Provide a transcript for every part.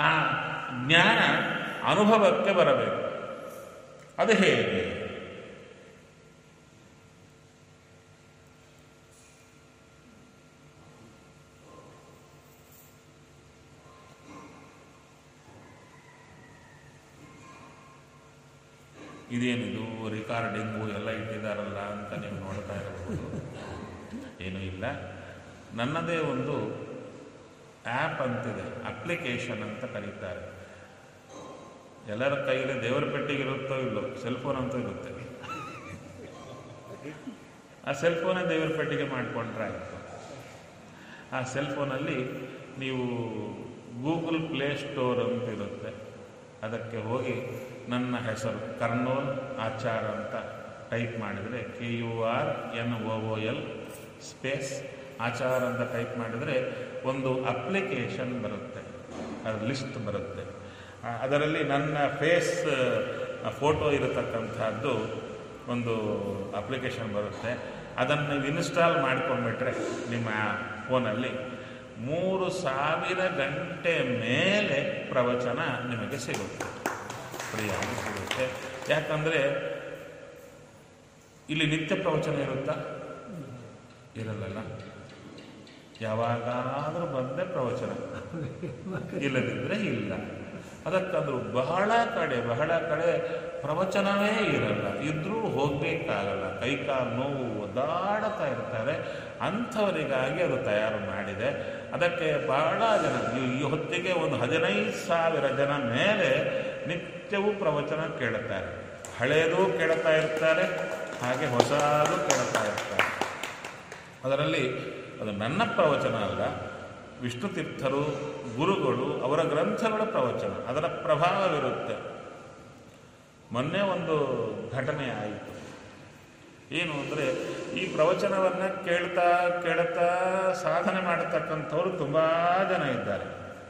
ಆ ಜ್ಞಾನ ಅನುಭವಕ್ಕೆ ಬರಬೇಕು ಅದು ಹೇಗೆ ಇದೇನಿದು ರಿಕಾರ್ಡಿಂಗು ಎಲ್ಲ ಇಟ್ಟಿದ್ದಾರಲ್ಲ ಅಂತ ನೀವು ನೋಡ್ತಾ ಇರಬಹುದು ಏನೂ ಇಲ್ಲ ನನ್ನದೇ ಒಂದು ಆ್ಯಪ್ ಅಂತಿದೆ ಅಪ್ಲಿಕೇಶನ್ ಅಂತ ಕರೀತಾರೆ ಎಲ್ಲರ ಕೈಯಲ್ಲಿ ದೇವರ ಪೆಟ್ಟಿಗೆ ಇರುತ್ತೋ ಇಲ್ಲೋ ಸೆಲ್ ಫೋನ್ ಅಂತೂ ಇರುತ್ತೆ ಆ ಸೆಲ್ ಫೋನೇ ದೇವರ ಪೆಟ್ಟಿಗೆ ಮಾಡಿಕೊಂಡ್ರೆ ಆಯಿತು ಆ ಸೆಲ್ ಫೋನಲ್ಲಿ ನೀವು ಗೂಗಲ್ ಪ್ಲೇ ಸ್ಟೋರ್ ಅಂತ ಇರುತ್ತೆ ಅದಕ್ಕೆ ಹೋಗಿ ನನ್ನ ಹೆಸರು ಕರ್ನೂಲ್ ಆಚಾರ್ ಅಂತ ಟೈಪ್ ಮಾಡಿದರೆ K U R N O O L space ಆಚಾರ್ ಅಂತ ಟೈಪ್ ಮಾಡಿದರೆ ಒಂದು ಅಪ್ಲಿಕೇಶನ್ ಬರುತ್ತೆ ಅದರ ಲಿಸ್ಟ್ ಬರುತ್ತೆ ಆ, ಅದರಲ್ಲಿ ನನ್ನ ಫೇಸ್ ಫೋಟೋ ಇರತಕ್ಕಂಥದ್ದು ಒಂದು ಅಪ್ಲಿಕೇಶನ್ ಬರುತ್ತೆ ಅದನ್ನು ನೀವು ಇನ್ಸ್ಟಾಲ್ ಮಾಡ್ಕೊಂಡ್ಬಿಟ್ರೆ ನಿಮ್ಮ ಫೋನಲ್ಲಿ ಮೂರು ಸಾವಿರ ಗಂಟೆ ಮೇಲೆ ಪ್ರವಚನ ನಿಮಗೆ ಸಿಗುತ್ತೆ ಫ್ರೀಯಾಗಿ ಸಿಗುತ್ತೆ ಯಾಕಂದರೆ ಇಲ್ಲಿ ನಿತ್ಯ ಪ್ರವಚನ ಇರುತ್ತಾ ಇರಲ್ಲಲ್ಲ ಯಾವಾಗಾದರೂ ಬಂದರೆ ಪ್ರವಚನ ಇಲ್ಲದಿದ್ದರೆ ಇಲ್ಲ ಅದಕ್ಕಂದ್ರು ಬಹಳ ಕಡೆ ಬಹಳ ಕಡೆ ಪ್ರವಚನವೇ ಇರಲ್ಲ ಇದ್ರೂ ಹೋಗಬೇಕಾಗಲ್ಲ ಕೈಕಾಲು ನೋವು ಒದ್ದಾಡ್ತಾ ಇರ್ತಾರೆ ಅಂಥವರಿಗಾಗಿ ಅದು ತಯಾರು ಮಾಡಿದೆ ಅದಕ್ಕೆ ಬಹಳ ಜನ ಈ ಈ ಹೊತ್ತಿಗೆ ಒಂದು ಹದಿನೈದು ಸಾವಿರ ಜನ ಮೇಲೆ ನಿತ್ಯವೂ ಪ್ರವಚನ ಕೇಳುತ್ತಾರೆ ಹಳೇದು ಕೇಳ್ತಾ ಇರ್ತಾರೆ ಹಾಗೆ ಹೊಸದು ಕೇಳ್ತಾ ಇರ್ತಾರೆ ಅದರಲ್ಲಿ ಅದು ನನ್ನ ಪ್ರವಚನ ಅಲ್ಲ ವಿಷ್ಣು ತೀರ್ಥರು ಗುರುಗಳು ಅವರ ಗ್ರಂಥಗಳ ಪ್ರವಚನ ಅದರ ಪ್ರಭಾವವಿರುತ್ತೆ ಮೊನ್ನೆ ಒಂದು ಘಟನೆ ಆಯಿತು ಏನು ಅಂದರೆ ಈ ಪ್ರವಚನವನ್ನು ಕೇಳ್ತಾ ಕೇಳ್ತಾ ಸಾಧನೆ ಮಾಡತಕ್ಕಂಥವ್ರು ತುಂಬ ಜನ ಇದ್ದಾರೆ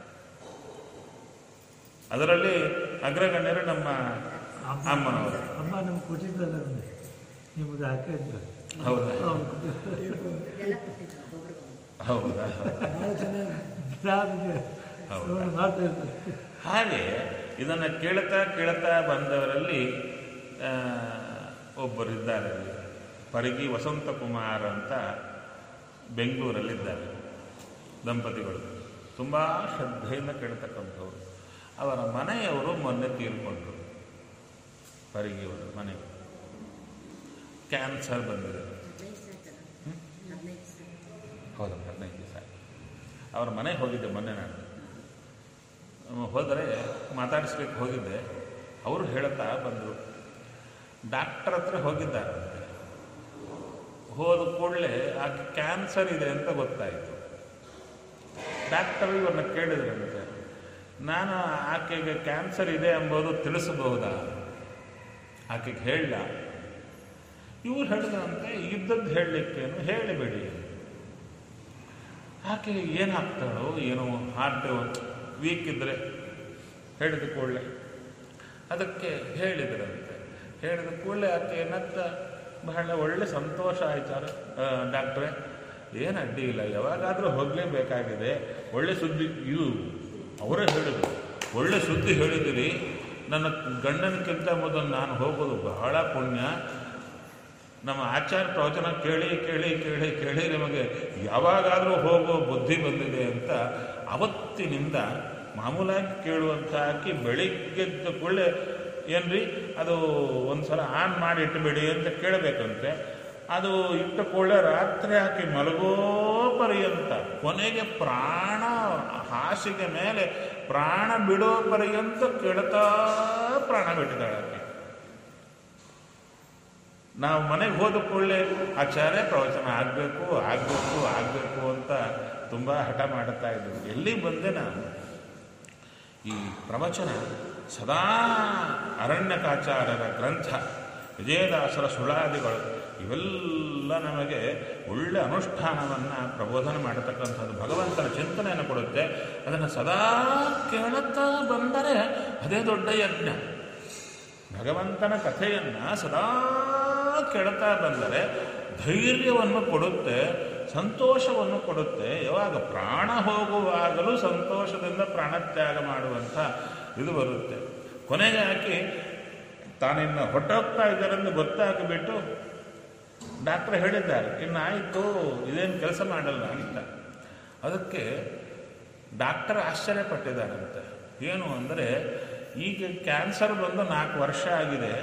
ಅದರಲ್ಲಿ ಅಗ್ರಗಣ್ಯರು ನಮ್ಮ ಅಮ್ಮನವರು ಅಮ್ಮ ನಮ್ಗೆ ಕೊಟ್ಟಿದ್ದಲ್ಲ ನಮ್ಗೆ. ನಿಮ್ಗೆ ಹಾಕಿದ್ರು ಹೌದಾ ಹೌದು. ಇದೆಲ್ಲ ಕೊಟ್ಟಿದ್ರು ಒಬ್ಬೊಬ್ರಿಗೊಬ್ರು. ಹೌದಾ ಭಾಳ ಚೆನ್ನಾಗಿ ಜ್ಞಾನಿಗೆ ಹೌದಾ? ನೋಡಿ ಮಾಡ್ತಾ ಇರ್ತಾರೆ ಹಾಗೆ ಇದನ್ನು ಕೇಳ್ತಾ ಕೇಳ್ತಾ ಬಂದವರಲ್ಲಿ ಆ, ಒಬ್ಬರಿದ್ದಾರೆ ಅಲ್ಲಿ. ಪರಿಗಿ ವಸಂತ ಕುಮಾರ್ ಅಂತ ಬೆಂಗಳೂರಲ್ಲಿದ್ದಾರೆ ದಂಪತಿಗಳು ತುಂಬ ಶ್ರದ್ಧೆಯಿಂದ ಕೇಳ್ತಕ್ಕಂಥವ್ರು ಅವರ ಮನೆಯವರು ಮೊನ್ನೆ ತೀರ್ಕೊಂಡ್ರು ಪರಿಗಿಯವರು ಮನೆಗೆ ಕ್ಯಾನ್ಸರ್ ಬಂದಿದೆ ಹದಿನೈದು ದಿವಸ ಆಯ್ತಲ್ಲ ಹದಿನೈದು ದಿವಸ ಹೌದು ಹದಿನೈದು ದಿವಸ ಅವ್ರ ಮನೆಗೆ ಹೋಗಿದ್ದೆ ಮೊನ್ನೆ ನಾನು ಅಹ್ ಹೋದರೆ ಮಾತಾಡಿಸ್ಲಿಕ್ಕೆ ಹೋಗಿದ್ದೆ ಅವರು ಹೇಳ್ತಾ ಬಂದರು ಡಾಕ್ಟರ್ ಹತ್ರ ಹೋಗಿದ್ದಾರಂತೆ ಹೋದ ಕೂಡಲೇ ಆಕೆ ಕ್ಯಾನ್ಸರ್ ಇದೆ ಅಂತ ಗೊತ್ತಾಯಿತು ಡಾಕ್ಟರ್ ಇವ್ರನ್ನ ಕೇಳಿದ್ರಂತೆ ನಾನು ಆಕೆಗೆ ಕ್ಯಾನ್ಸರ್ ಇದೆ ಎಂಬುದು ತಿಳಿಸಬಹುದಾ ಆಕೆಗೆ ಹೇಳ ಇವ್ರು ಹೇಳಿದ್ರಂತೆ ಇದ್ದದ್ದು ಹೇಳಲಿಕ್ಕೇನು ಹೇಳಿಬಿಡಿ ಆಕೆ ಏನಾಗ್ತಾಳೋ ಏನೋ ಹಾರ್ಟ್ ವೀಕ್ ಇದ್ದರೆ ಹೇಳಿದ ಕೂಡಲೇ ಅದಕ್ಕೆ ಹೇಳಿದ್ರಂತೆ ಹೇಳಿದ ಕೂಡಲೇ ಆಕೆ ಏನಂತ ಬಹಳ ಒಳ್ಳೆ ಸಂತೋಷ ಆಯ್ತಾರೆ ಡಾಕ್ಟ್ರೆ ಏನು ಅಡ್ಡಿ ಇಲ್ಲ ಯಾವಾಗಾದರೂ ಹೋಗಲೇಬೇಕಾಗಿದೆ ಒಳ್ಳೆ ಸುದ್ದಿ ಇದು ಅವರೇ ಹೇಳಿದರು ಒಳ್ಳೆ ಸುದ್ದಿ ಹೇಳಿದಿರಿ ನನ್ನ ಗಂಡನಕ್ಕಿಂತ ಮೊದಲು ನಾನು ಹೋಗೋದು ಬಹಳ ಪುಣ್ಯ ನಮ್ಮ ಆಚಾರ್ಯ ಪ್ರವಚನ ಕೇಳಿ ಕೇಳಿ ಕೇಳಿ ಕೇಳಿ ನಮಗೆ ಯಾವಾಗಾದರೂ ಹೋಗೋ ಬುದ್ಧಿ ಬಂದಿದೆ ಅಂತ ಅವತ್ತಿನಿಂದ ಮಾಮೂಲಾಗಿ ಕೇಳುವಂಥ ಹಾಕಿ ಬೆಳಿಗ್ಗೆದ್ದ ಕೂಡಲೇ ಏನ್ರಿ ಅದು ಒಂದ್ಸಲ ಆನ್ ಮಾಡಿ ಇಟ್ಟುಬಿಡಿ ಅಂತ ಕೇಳಬೇಕಂತೆ ಅದು ಇಟ್ಟ ಕೂಡಲೇ ರಾತ್ರಿ ಹಾಕಿ ಮಲಗೋ ಪರ್ಯಂತ ಕೊನೆಗೆ ಪ್ರಾಣ ಹಾಸಿಗೆ ಮೇಲೆ ಪ್ರಾಣ ಬಿಡೋ ಪರ್ಯಂತ ಕೇಳ್ತಾ ಪ್ರಾಣ ಬಿಟ್ಟಿದ್ದಾಳೆ ಆಕೆ ನಾವು ಮನೆಗೆ ಹೋದ ಕೂಡಲೇ ಆಚಾರ್ಯ ಪ್ರವಚನ ಆಗಬೇಕು ಆಗಬೇಕು ಆಗಬೇಕು ಅಂತ ತುಂಬ ಹಠ ಮಾಡುತ್ತಾ ಇದ್ದರು ಎಲ್ಲಿ ಬಂದೆ ನಾನು ಈ ಪ್ರವಚನ ಸದಾ ಅರಣ್ಯಕಾಚಾರ್ಯರ ಗ್ರಂಥ ವಿಜಯದಾಸರ ಸುಳಾದಿಗಳು ಇವೆಲ್ಲ ನಮಗೆ ಒಳ್ಳೆ ಅನುಷ್ಠಾನವನ್ನು ಪ್ರಬೋಧನೆ ಮಾಡತಕ್ಕಂಥದ್ದು ಭಗವಂತನ ಚಿಂತನೆಯನ್ನು ಕೊಡುತ್ತೆ ಅದನ್ನು ಸದಾ ಕೇಳುತ್ತಾ ಬಂದರೆ ಅದೇ ದೊಡ್ಡ ಯಜ್ಞ ಭಗವಂತನ ಕಥೆಯನ್ನು ಸದಾ ಕೇಳ್ತಾ ಬಂದರೆ ಧೈರ್ಯವನ್ನು ಕೊಡುತ್ತೆ ಸಂತೋಷವನ್ನು ಕೊಡುತ್ತೆ ಯಾವಾಗ ಪ್ರಾಣ ಹೋಗುವಾಗಲೂ ಸಂತೋಷದಿಂದ ಪ್ರಾಣತ್ಯಾಗ ಮಾಡುವಂಥ ಇದು ಬರುತ್ತೆ ಕೊನೆಗೆ ಹಾಕಿ ತಾನಿನ್ನು ಹೊಟ್ಟೋಗ್ತಾ ಇದ್ದಾರೆಂದು ಗೊತ್ತಾಗಿಬಿಟ್ಟು ಡಾಕ್ಟರ್ ಹೇಳಿದ್ದಾರೆ ಇನ್ನು ಆಯಿತು ಇದೇನು ಕೆಲಸ ಮಾಡಲ್ಲ ಅಂತ ಅದಕ್ಕೆ ಡಾಕ್ಟರ್ ಆಶ್ಚರ್ಯಪಟ್ಟಿದ್ದಾರಂತೆ ಏನು ಅಂದರೆ ಈಗ ಕ್ಯಾನ್ಸರ್ ಬಂದು ನಾಲ್ಕು ವರ್ಷ ಆಗಿದೆ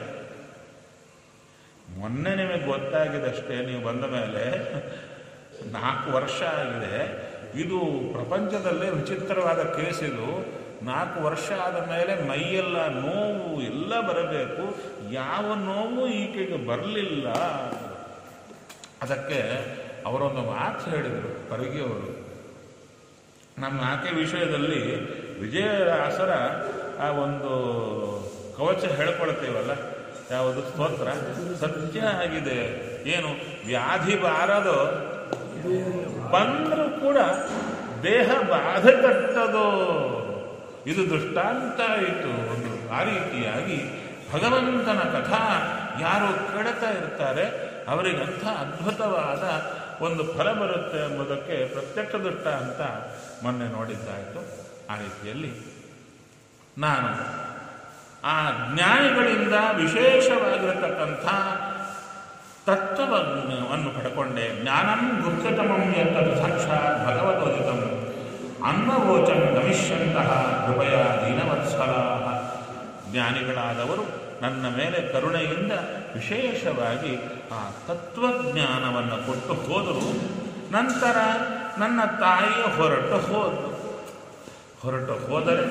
ಮೊನ್ನೆ ನಿಮಗೆ ಗೊತ್ತಾಗಿದಷ್ಟೇ ನೀವು ಬಂದ ಮೇಲೆ ನಾಲ್ಕು ವರ್ಷ ಆಗಿದೆ ಇದು ಪ್ರಪಂಚದಲ್ಲೇ ವಿಚಿತ್ರವಾದ ಕೇಸ್ ಇದು ನಾಲ್ಕು ವರ್ಷ ಆದ ಮೇಲೆ ಮೈಯೆಲ್ಲ ನೋವು ಎಲ್ಲ ಬರಬೇಕು ಯಾವ ನೋವು ಈಕೆಗೆ ಬರಲಿಲ್ಲ ಅದಕ್ಕೆ ಅವರೊಂದು ಮಾತು ಹೇಳಿದರು ಪರಿಗಿಯವರು ನಮ್ಮ ಆಕೆ ವಿಷಯದಲ್ಲಿ ವಿಜಯದಾಸರ ಆ ಒಂದು ಕವಚ ಹೇಳ್ಕೊಳ್ತೇವಲ್ಲ ಯಾವುದು ಸ್ತೋತ್ರ ಸತ್ಯ ಆಗಿದೆ ಏನು ವ್ಯಾಧಿ ಬಾರದು ಬಂದರೂ ಕೂಡ ದೇಹ ಬಾಧೆ ತಟ್ಟದು ಇದು ದೃಷ್ಟಾಂತ ಆಯಿತು ಒಂದು ಆ ರೀತಿಯಾಗಿ ಭಗವಂತನ ಕಥಾ ಯಾರು ಕೇಳ್ತಾ ಇರ್ತಾರೆ ಅವರಿಗಂಥ ಅದ್ಭುತವಾದ ಒಂದು ಫಲ ಬರುತ್ತೆ ಎಂಬುದಕ್ಕೆ ಪ್ರತ್ಯಕ್ಷ ದೃಷ್ಟ ಅಂತ ಮೊನ್ನೆ ನೋಡಿದ್ದಾಯಿತು ಆ ರೀತಿಯಲ್ಲಿ ನಾನು ಆ ಜ್ಞಾನಿಗಳಿಂದ ವಿಶೇಷವಾಗಿರತಕ್ಕಂಥ ತತ್ವವನ್ನು ಪಡ್ಕೊಂಡೆ ಜ್ಞಾನಂ ಗುಪ್ತತಮಂ ಎತ್ತದು ಸಾಕ್ಷಾತ್ ಭಗವದ್ವದಿತಂ ಅನ್ನವೋಚಂ ಗಮಿಷ್ಯಂತಹ ಕೃಪಯ ದೀನವತ್ಸಲ ಜ್ಞಾನಿಗಳಾದವರು ನನ್ನ ಮೇಲೆ ಕರುಣೆಯಿಂದ ವಿಶೇಷವಾಗಿ ಆ ತತ್ವಜ್ಞಾನವನ್ನು ಕೊಟ್ಟು ಹೋದರು ನಂತರ ನನ್ನ ತಾಯಿಯ ಹೊರಟು ಹೋದರು ಹೊರಟು ಹೋದರೆ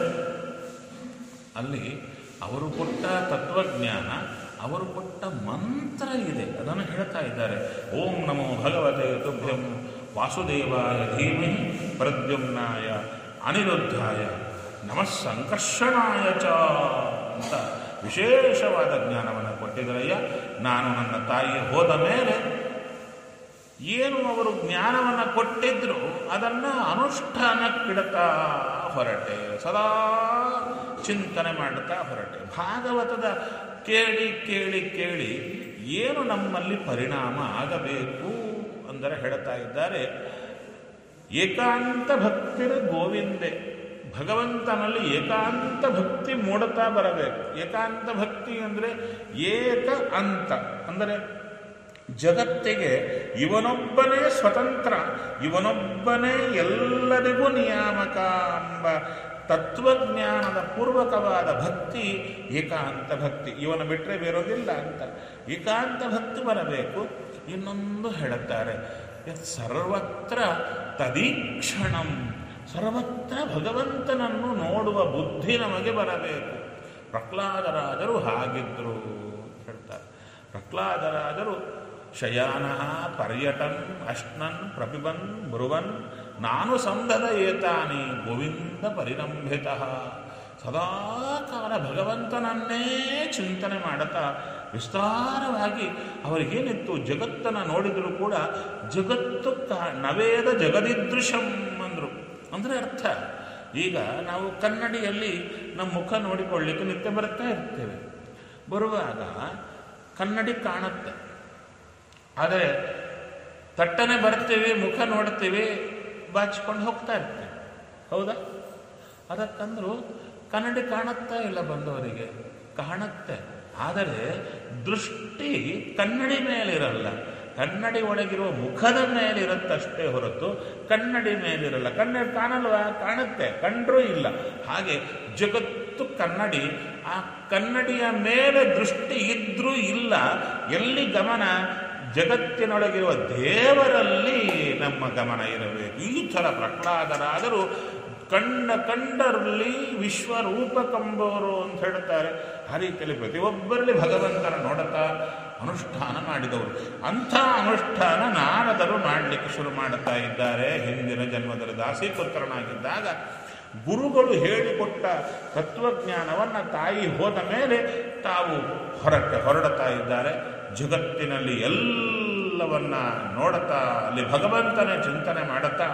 ಅಲ್ಲಿ ಅವರು ಕೊಟ್ಟ ತತ್ವಜ್ಞಾನ ಅವರು ಕೊಟ್ಟ ಮಂತ್ರ ಇದೆ ಅದನ್ನು ಹೇಳ್ತಾ ಇದ್ದಾರೆ ಓಂ ನಮೋ ಭಗವತೆ ತುಭ್ಯಂ ವಾಸುದೇವಾಯ ಧೀಮಹಿ ಪ್ರದ್ಯುಮ್ನಾಯ ಅನಿರುದ್ಧಾಯ ನಮಃ ಸಂಕರ್ಷಣಾಯ ಚ ಅಂತ ವಿಶೇಷವಾದ ಜ್ಞಾನವನ್ನು ಕೊಟ್ಟಿದ್ದರಯ್ಯ ನಾನು ನನ್ನ ತಾಯಿ ಹೋದ ಮೇಲೆ ಏನು ಅವರು ಜ್ಞಾನವನ್ನು ಕೊಟ್ಟಿದ್ರು ಅದನ್ನು ಅನುಷ್ಠಾನಕ್ಕಿಡ್ತಾ ಹೊರಟೆ ಸದಾ ಚಿಂತನೆ ಮಾಡುತ್ತಾ ಹೊರಟೆ ಭಾಗವತದ ಕೇಳಿ ಕೇಳಿ ಕೇಳಿ ಏನು ನಮ್ಮಲ್ಲಿ ಪರಿಣಾಮ ಆಗಬೇಕು ಅಂದರೆ ಹೇಳ್ತಾ ಇದ್ದಾರೆ ಏಕಾಂತ ಭಕ್ತಿರ ಗೋವಿಂದೆ ಭಗವಂತನಲ್ಲಿ ಏಕಾಂತ ಭಕ್ತಿ ಮೂಡುತ್ತಾ ಬರಬೇಕು ಏಕಾಂತ ಭಕ್ತಿ ಅಂದರೆ ಏಕ ಅಂತ ಅಂದರೆ ಜಗತ್ತಿಗೆ ಇವನೊಬ್ಬನೇ ಸ್ವತಂತ್ರ ಇವನೊಬ್ಬನೇ ಎಲ್ಲರಿಗೂ ನಿಯಾಮಕ ಎಂಬ ತತ್ವಜ್ಞಾನದ ಪೂರ್ವಕವಾದ ಭಕ್ತಿ ಏಕಾಂತ ಭಕ್ತಿ ಇವನ ಬಿಟ್ಟರೆ ಬೇರೊಂದಿಲ್ಲ ಅಂತ ಏಕಾಂತ ಭಕ್ತಿ ಬರಬೇಕು ಇನ್ನೊಂದು ಹೇಳುತ್ತಾರೆ ಯತ್ ಸರ್ವತ್ರ ತದೀಕ್ಷಣಂ ಸರ್ವತ್ರ ಭಗವಂತನನ್ನು ನೋಡುವ ಬುದ್ಧಿ ನಮಗೆ ಬರಬೇಕು ಪ್ರಹ್ಲಾದರಾಜರು ಹಾಗಿದ್ರು ಅಂತ ಹೇಳ್ತಾರೆ ಪ್ರಹ್ಲಾದರಾಜರು ಶಯಾನ ಪರ್ಯಟನ್ ಅಶ್ನನ್ ಪ್ರಪಿಬನ್ ಬ್ರುವನ್ ನಾನು ಸಂದದ ಏತಾನಿ ಗೋವಿಂದ ಪರಿರಂಭಿತ ಸದಾಕಾಲ ಭಗವಂತನನ್ನೇ ಚಿಂತನೆ ಮಾಡುತ್ತಾ ವಿಸ್ತಾರವಾಗಿ ಅವರಿಗೇನಿತ್ತು ಜಗತ್ತನ್ನು ನೋಡಿದರೂ ಕೂಡ ಜಗತ್ತು ಕಾ ನವೇದ ಜಗದಿದೃಶಂ ಅಂದರು ಅಂದರೆ ಅರ್ಥ ಈಗ ನಾವು ಕನ್ನಡಿಯಲ್ಲಿ ನಮ್ಮ ಮುಖ ನೋಡಿಕೊಳ್ಳಿಕ್ಕೆ ನಿತ್ಯ ಬರ್ತಾ ಇರ್ತೇವೆ ಬರುವಾಗ ಕನ್ನಡಿ ಕಾಣುತ್ತೆ ಆದರೆ ತಟ್ಟನೆ ಬರ್ತೀವಿ ಮುಖ ನೋಡ್ತೀವಿ ಬಾಚಿಕೊಂಡು ಹೋಗ್ತಾ ಇರ್ತೀವಿ ಹೌದಾ ಅದಕ್ಕಂದ್ರು ಕನ್ನಡಿ ಕಾಣುತ್ತಾ ಇಲ್ಲ ಬಂದವರಿಗೆ ಕಾಣುತ್ತೆ ಆದರೆ ದೃಷ್ಟಿ ಕನ್ನಡಿ ಮೇಲಿರಲ್ಲ ಕನ್ನಡಿ ಒಳಗಿರುವ ಮುಖದ ಮೇಲಿರುತ್ತಷ್ಟೇ ಹೊರತು ಕನ್ನಡಿ ಮೇಲಿರಲ್ಲ ಕನ್ನಡಿ ಕಾಣಲ್ವಾ ಕಾಣುತ್ತೆ ಕಂಡ್ರೂ ಇಲ್ಲ ಹಾಗೆ ಜಗತ್ತು ಕನ್ನಡಿ ಆ ಕನ್ನಡಿಯ ಮೇಲೆ ದೃಷ್ಟಿ ಇದ್ರೂ ಇಲ್ಲ ಎಲ್ಲಿ ಗಮನ ಜಗತ್ತಿನೊಳಗಿರುವ ದೇವರಲ್ಲಿ ನಮ್ಮ ಗಮನ ಇರಬೇಕು ಈ ಥರ ಪ್ರಹ್ಲಾದರಾದರೂ ಕಂಡ ಕಂಡರಲ್ಲಿ ವಿಶ್ವರೂಪ ಕಂಬೋರು ಅಂತ ಹೇಳ್ತಾರೆ ಆ ರೀತಿಯಲ್ಲಿ ಪ್ರತಿಯೊಬ್ಬರಲ್ಲಿ ಭಗವಂತನ ನೋಡುತ್ತಾ ಅನುಷ್ಠಾನ ಮಾಡಿದವರು ಅಂಥ ಅನುಷ್ಠಾನ ನಾರದರು ಮಾಡಲಿಕ್ಕೆ ಶುರು ಮಾಡುತ್ತಾ ಇದ್ದಾರೆ ಹಿಂದಿನ ಜನ್ಮದಲ್ಲಿ ದಾಸೀಪುತ್ರನಾಗಿದ್ದಾಗ ಗುರುಗಳು ಹೇಳಿಕೊಟ್ಟ ತತ್ವಜ್ಞಾನವನ್ನು ತಾಯಿ ಹೋದ ಮೇಲೆ ತಾವು ಹೊರಕ್ಕೆ ಹೊರಡುತ್ತಾ ಇದ್ದಾರೆ ಜಗತ್ತಿನಲ್ಲಿ ಎಲ್ಲವನ್ನ ನೋಡುತ್ತಾ ಅಲ್ಲಿ ಭಗವಂತನೇ ಚಿಂತನೆ ಮಾಡುತ್ತಾ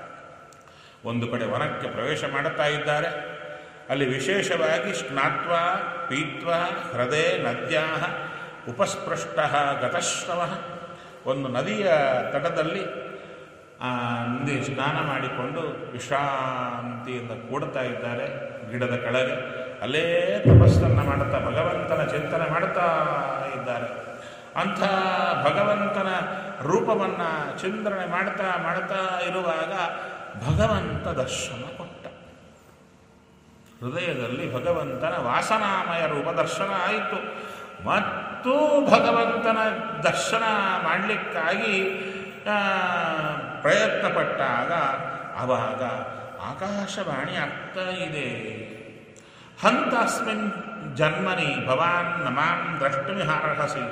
ಒಂದು ಕಡೆ ವನಕ್ಕೆ ಪ್ರವೇಶ ಮಾಡುತ್ತಾ ಇದ್ದಾರೆ ಅಲ್ಲಿ ವಿಶೇಷವಾಗಿ ಸ್ನಾತ್ವ ಪೀತ್ವ ಹೃದಯ ನದ್ಯಾ ಉಪಸ್ಪೃಷ್ಟ ಗತಶ್ರವ ಒಂದು ನದಿಯ ತಟದಲ್ಲಿ ಆ, ನಂದಿ ಸ್ನಾನ ಮಾಡಿಕೊಂಡು ವಿಶ್ರಾಂತಿಯಿಂದ ಕೂಡ್ತಾ ಇದ್ದಾರೆ ಗಿಡದ ಕೆಳಗೆ ಅಲ್ಲೇ ತಪಸ್ಸನ್ನು ಮಾಡುತ್ತಾ ಭಗವಂತನ ಚಿಂತನೆ ಮಾಡುತ್ತಾ ಇದ್ದಾರೆ ಅಂಥ ಭಗವಂತನ ರೂಪವನ್ನು ಚಿಂತನೆ ಮಾಡ್ತಾ ಮಾಡ್ತಾ ಇರುವಾಗ ಭಗವಂತ ದರ್ಶನ ಕೊಟ್ಟ ಹೃದಯದಲ್ಲಿ ಭಗವಂತನ ವಾಸನಾಮಯ ರೂಪ ದರ್ಶನ ಆಯಿತು ಮತ್ತು ಭಗವಂತನ ದರ್ಶನ ಮಾಡಲಿಕ್ಕಾಗಿ ಆ, ಪ್ರಯತ್ನ ಪಟ್ಟಾಗ ಆವಾಗ ಆಕಾಶವಾಣಿ ಆಗ್ತಾ ಇದೆ ಹಂತಸ್ಮಿನ್ ಜನ್ಮನಿ ಭವಾನ್ ನಮಾಂ ದ್ರಷ್ಟುಮಿಹಾರ್ಹಸಿ